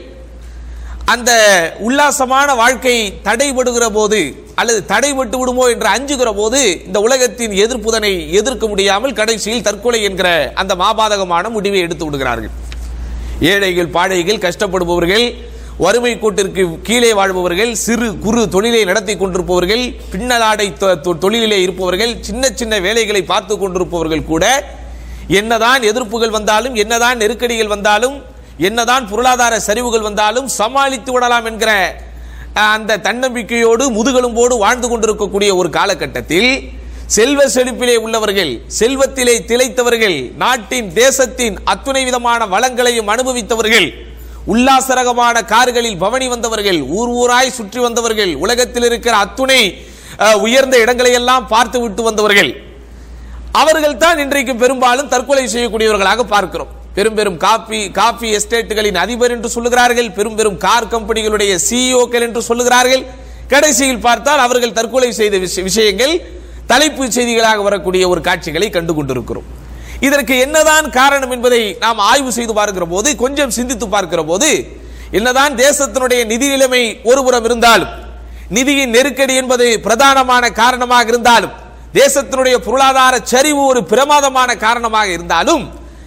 Speaker 4: அந்த உல்லாசமான வாழ்க்கை தடைபடுகிற போது அல்லது தடைபட்டு விடுமோ என்று அஞ்சுகிற போது இந்த உலகத்தின் எதிர்ப்புதனை எதிர்க்க முடியாமல் கடைசியில் தற்கொலை என்கிற அந்த மாபாதகமான முடிவை எடுத்து விடுகிறார்கள் ஏழைகள் பாழைகள் கஷ்டப்படுபவர்கள் வறுமை கூட்டிற்கு கீழே வாழ்பவர்கள் சிறு குறு தொழிலை நடத்தி கொண்டிருப்பவர்கள் பின்னலாடை தொ- தொ- தொழிலிலே இருப்பவர்கள் சின்ன சின்ன வேலைகளை பார்த்து கொண்டிருப்பவர்கள் கூட என்னதான் எதிர்ப்புகள் வந்தாலும் என்னதான் நெருக்கடிகள் வந்தாலும் என்னதான் பொருளாதார சரிவுகள் வந்தாலும் சமாளித்து விடலாம் என்கிற அஹ், அந்த தன்னம்பிக்கையோடு முதுகெலும்போடு வாழ்ந்து கொண்டிருக்கக்கூடிய ஒரு காலகட்டத்தில் செல்வ செழிப்பிலே உள்ளவர்கள் செல்வத்திலே திளைத்தவர்கள் நாட்டின் தேசத்தின் அத்துணை விதமான வளங்களையும் அனுபவித்தவர்கள் உல்லாசரகமான கார்களில் பவனி வந்தவர்கள் ஊர் ஊராய் சுற்றி வந்தவர்கள் உலகத்தில் இருக்கிற அத்துணை அஹ், உயர்ந்த இடங்களை எல்லாம் பார்த்து விட்டு வந்தவர்கள் அவர்கள் தான் இன்றைக்கு பெரும்பாலும் தற்கொலை செய்யக்கூடியவர்களாக பார்க்கிறோம் பெரும் பெரும் காபி காபி எஸ்டேட்டுகளின் அதிபர் என்று சொல்லுகிறார்கள் பெரும் பெரும் கார் கம்பெனிகளுடைய சிஇஓக்கள் என்று சொல்லுகிறார்கள் கடைசியில் பார்த்தால் அவர்கள் தற்கொலை செய்த விஷ- விஷயங்கள் தலைப்பு செய்திகளாக வரக்கூடிய ஒரு காட்சிகளை கண்டு கொண்டிருக்கிறோம் இதற்கு என்னதான் காரணம் என்பதை நாம் ஆய்வு செய்து பார்க்கிற போது கொஞ்சம் சிந்தித்து பார்க்கிற போது என்னதான் தேசத்தினுடைய நிதி நிலைமை ஒருபுறம் இருந்தாலும் நிதியின் நெருக்கடி என்பது பிரதானமான காரணமாக இருந்தாலும் தேசத்தினுடைய பொருளாதார சரிவு ஒரு பிரமாதமான காரணமாக இருந்தாலும்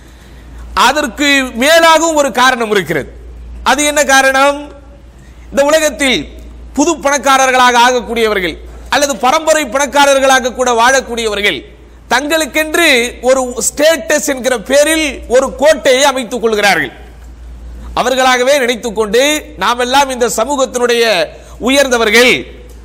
Speaker 4: அதற்கு மேலாகவும் ஒரு காரணம் இருக்கிறது அது என்ன காரணம் இந்த உலகத்தில் புது பணக்காரர்களாக ஆகக்கூடியவர்கள் அல்லது பரம்பரை பணக்காரர்களாக கூட வாழக்கூடியவர்கள் தங்களுக்கென்று ஒரு ஸ்டேட்டஸ் என்கிற பேரில் ஒரு கோட்டையை அமைத்துக் கொள்கிறார்கள் அவர்களாகவே நினைத்துக் கொண்டு நாம் எல்லாம் இந்த சமூகத்தினுடைய உயர்ந்தவர்கள்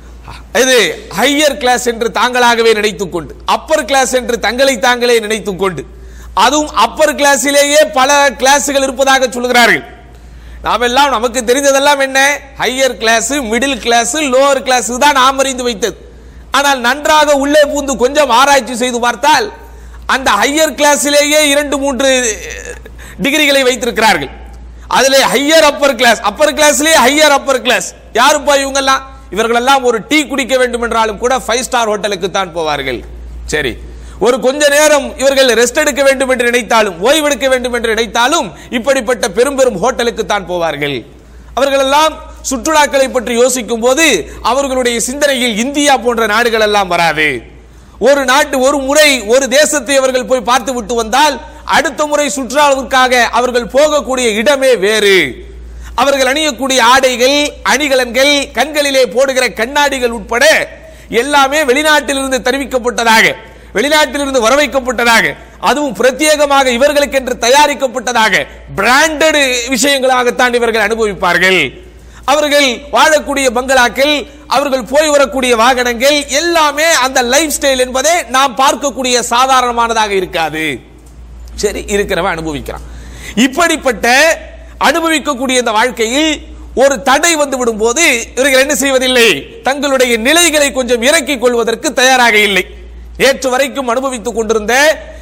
Speaker 4: இது ஹையர் கிளாஸ் என்று தாங்களாகவே நினைத்துக் கொண்டு அப்பர் கிளாஸ் என்று தங்களை தாங்களே நினைத்துக் கொண்டு அதுவும் அப்பர் கிளாஸிலேயே பல கிளாஸுகள் இருப்பதாக சொல்கிறார்கள் நாம் எல்லாம் நமக்கு தெரிந்ததெல்லாம் என்ன higher class middle class lower class தான் நாம் அறிந்து வைத்தது ஆனால் நன்றாக உள்ளே பூந்து கொஞ்சம் ஆராய்ச்சி செய்து பார்த்தால் அந்த ஹையர் கிளாஸிலேயே இரண்டு மூன்று டிகிரிகளை வைத்திருக்கிறார்கள் அதிலே ஹையர் அப்பர் கிளாஸ் அப்பர் கிளாஸ்லயே ஹையர் அப்பர் கிளாஸ் யாருப்பா இவங்கெல்லாம் இவர்களெல்லாம் ஒரு டீ குடிக்க வேண்டும் என்றாலும் கூட ஃபைவ் ஸ்டார் ஹோட்டலுக்கு தான் போவார்கள் சரி ஒரு கொஞ்ச நேரம் இவர்கள் ரெஸ்ட் எடுக்க வேண்டும் என்று நினைத்தாலும் ஓய்வெடுக்க வேண்டும் என்று நினைத்தாலும் இப்படிப்பட்ட பெரும் பெரும் ஹோட்டலுக்கு தான் போவார்கள் அவர்களெல்லாம் சுற்றுலாக்களை பற்றி யோசிக்கும் போது அவர்களுடைய சிந்தனையில் இந்தியா போன்ற நாடுகள் எல்லாம் வராது ஒரு நாட்டு ஒரு முறை ஒரு தேசத்தை அவர்கள் போய் பார்த்து விட்டு வந்தால் அடுத்த முறை சுற்றுலாவிற்காக அவர்கள் போகக்கூடிய இடமே வேறு அவர்கள் அணியக்கூடிய ஆடைகள் அணிகலன்கள் கண்களிலே போடுகிற கண்ணாடிகள் உட்பட எல்லாமே வெளிநாட்டிலிருந்து தெரிவிக்கப்பட்டதாக வெளிநாட்டிலிருந்து வரவைக்கப்பட்டதாக அதுவும் பிரத்யேகமாக இவர்களுக்கென்று தயாரிக்கப்பட்டதாக பிராண்டட் விஷயங்களாகத்தான் இவர்கள் அனுபவிப்பார்கள் அவர்கள் வாழக்கூடிய பங்களாக்கள் அவர்கள் போய் வரக்கூடிய வாகனங்கள் எல்லாமே அந்த லைஃப் ஸ்டைல் என்பதே நாம் பார்க்கக்கூடிய சாதாரணமானதாக இருக்காது சரி இருக்கிறவன் அனுபவிக்கிறான் இப்படிப்பட்ட அனுபவிக்கக்கூடிய இந்த வாழ்க்கையில் ஒரு தடை வந்து விடும்போது இவர்கள் என்ன செய்வதில்லை தங்களுடைய நிலைகளை கொஞ்சம் இறக்கிக் கொள்வதற்கு தயாராக இல்லை நேற்று வரைக்கும் அனுபவித்துக் கொண்டிருந்த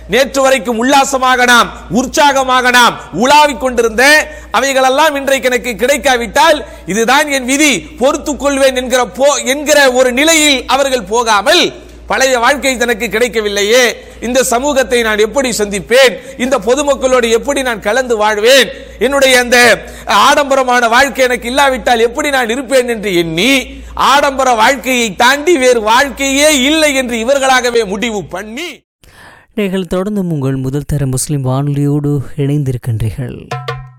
Speaker 4: நேற்று வரைக்கும் உல்லாசமாக நாம் உற்சாகமாக நாம் உலாவிக் கொண்டிருந்த அவைகளெல்லாம் இன்றைக்கு எனக்கு கிடைக்காவிட்டால் இதுதான் என் விதி பொறுத்துக் கொள்வேன் என்கிற போ என்கிற ஒரு நிலையில் அவர்கள் போகாமல் பழைய வாழ்க்கை தனக்கு கிடைக்கவில்லையே இந்த சமூகத்தை நான் எப்படி சந்திப்பேன் இந்த பொதுமக்களோடு எப்படி நான் கலந்து வாழ்வேன் என்னுடைய அந்த ஆடம்பரமான வாழ்க்கை எனக்கு இல்லாவிட்டால் எப்படி நான் இருப்பேன் என்று எண்ணி ஆடம்பர வாழ்க்கையை தாண்டி வேறு வாழ்க்கையே இல்லை என்று இவர்களாகவே முடிவு பண்ணி
Speaker 2: நீங்கள் தொடர்ந்து உங்கள் முதல் தர முஸ்லிம் வானொலியோடு இணைந்திருக்கின்றீர்கள்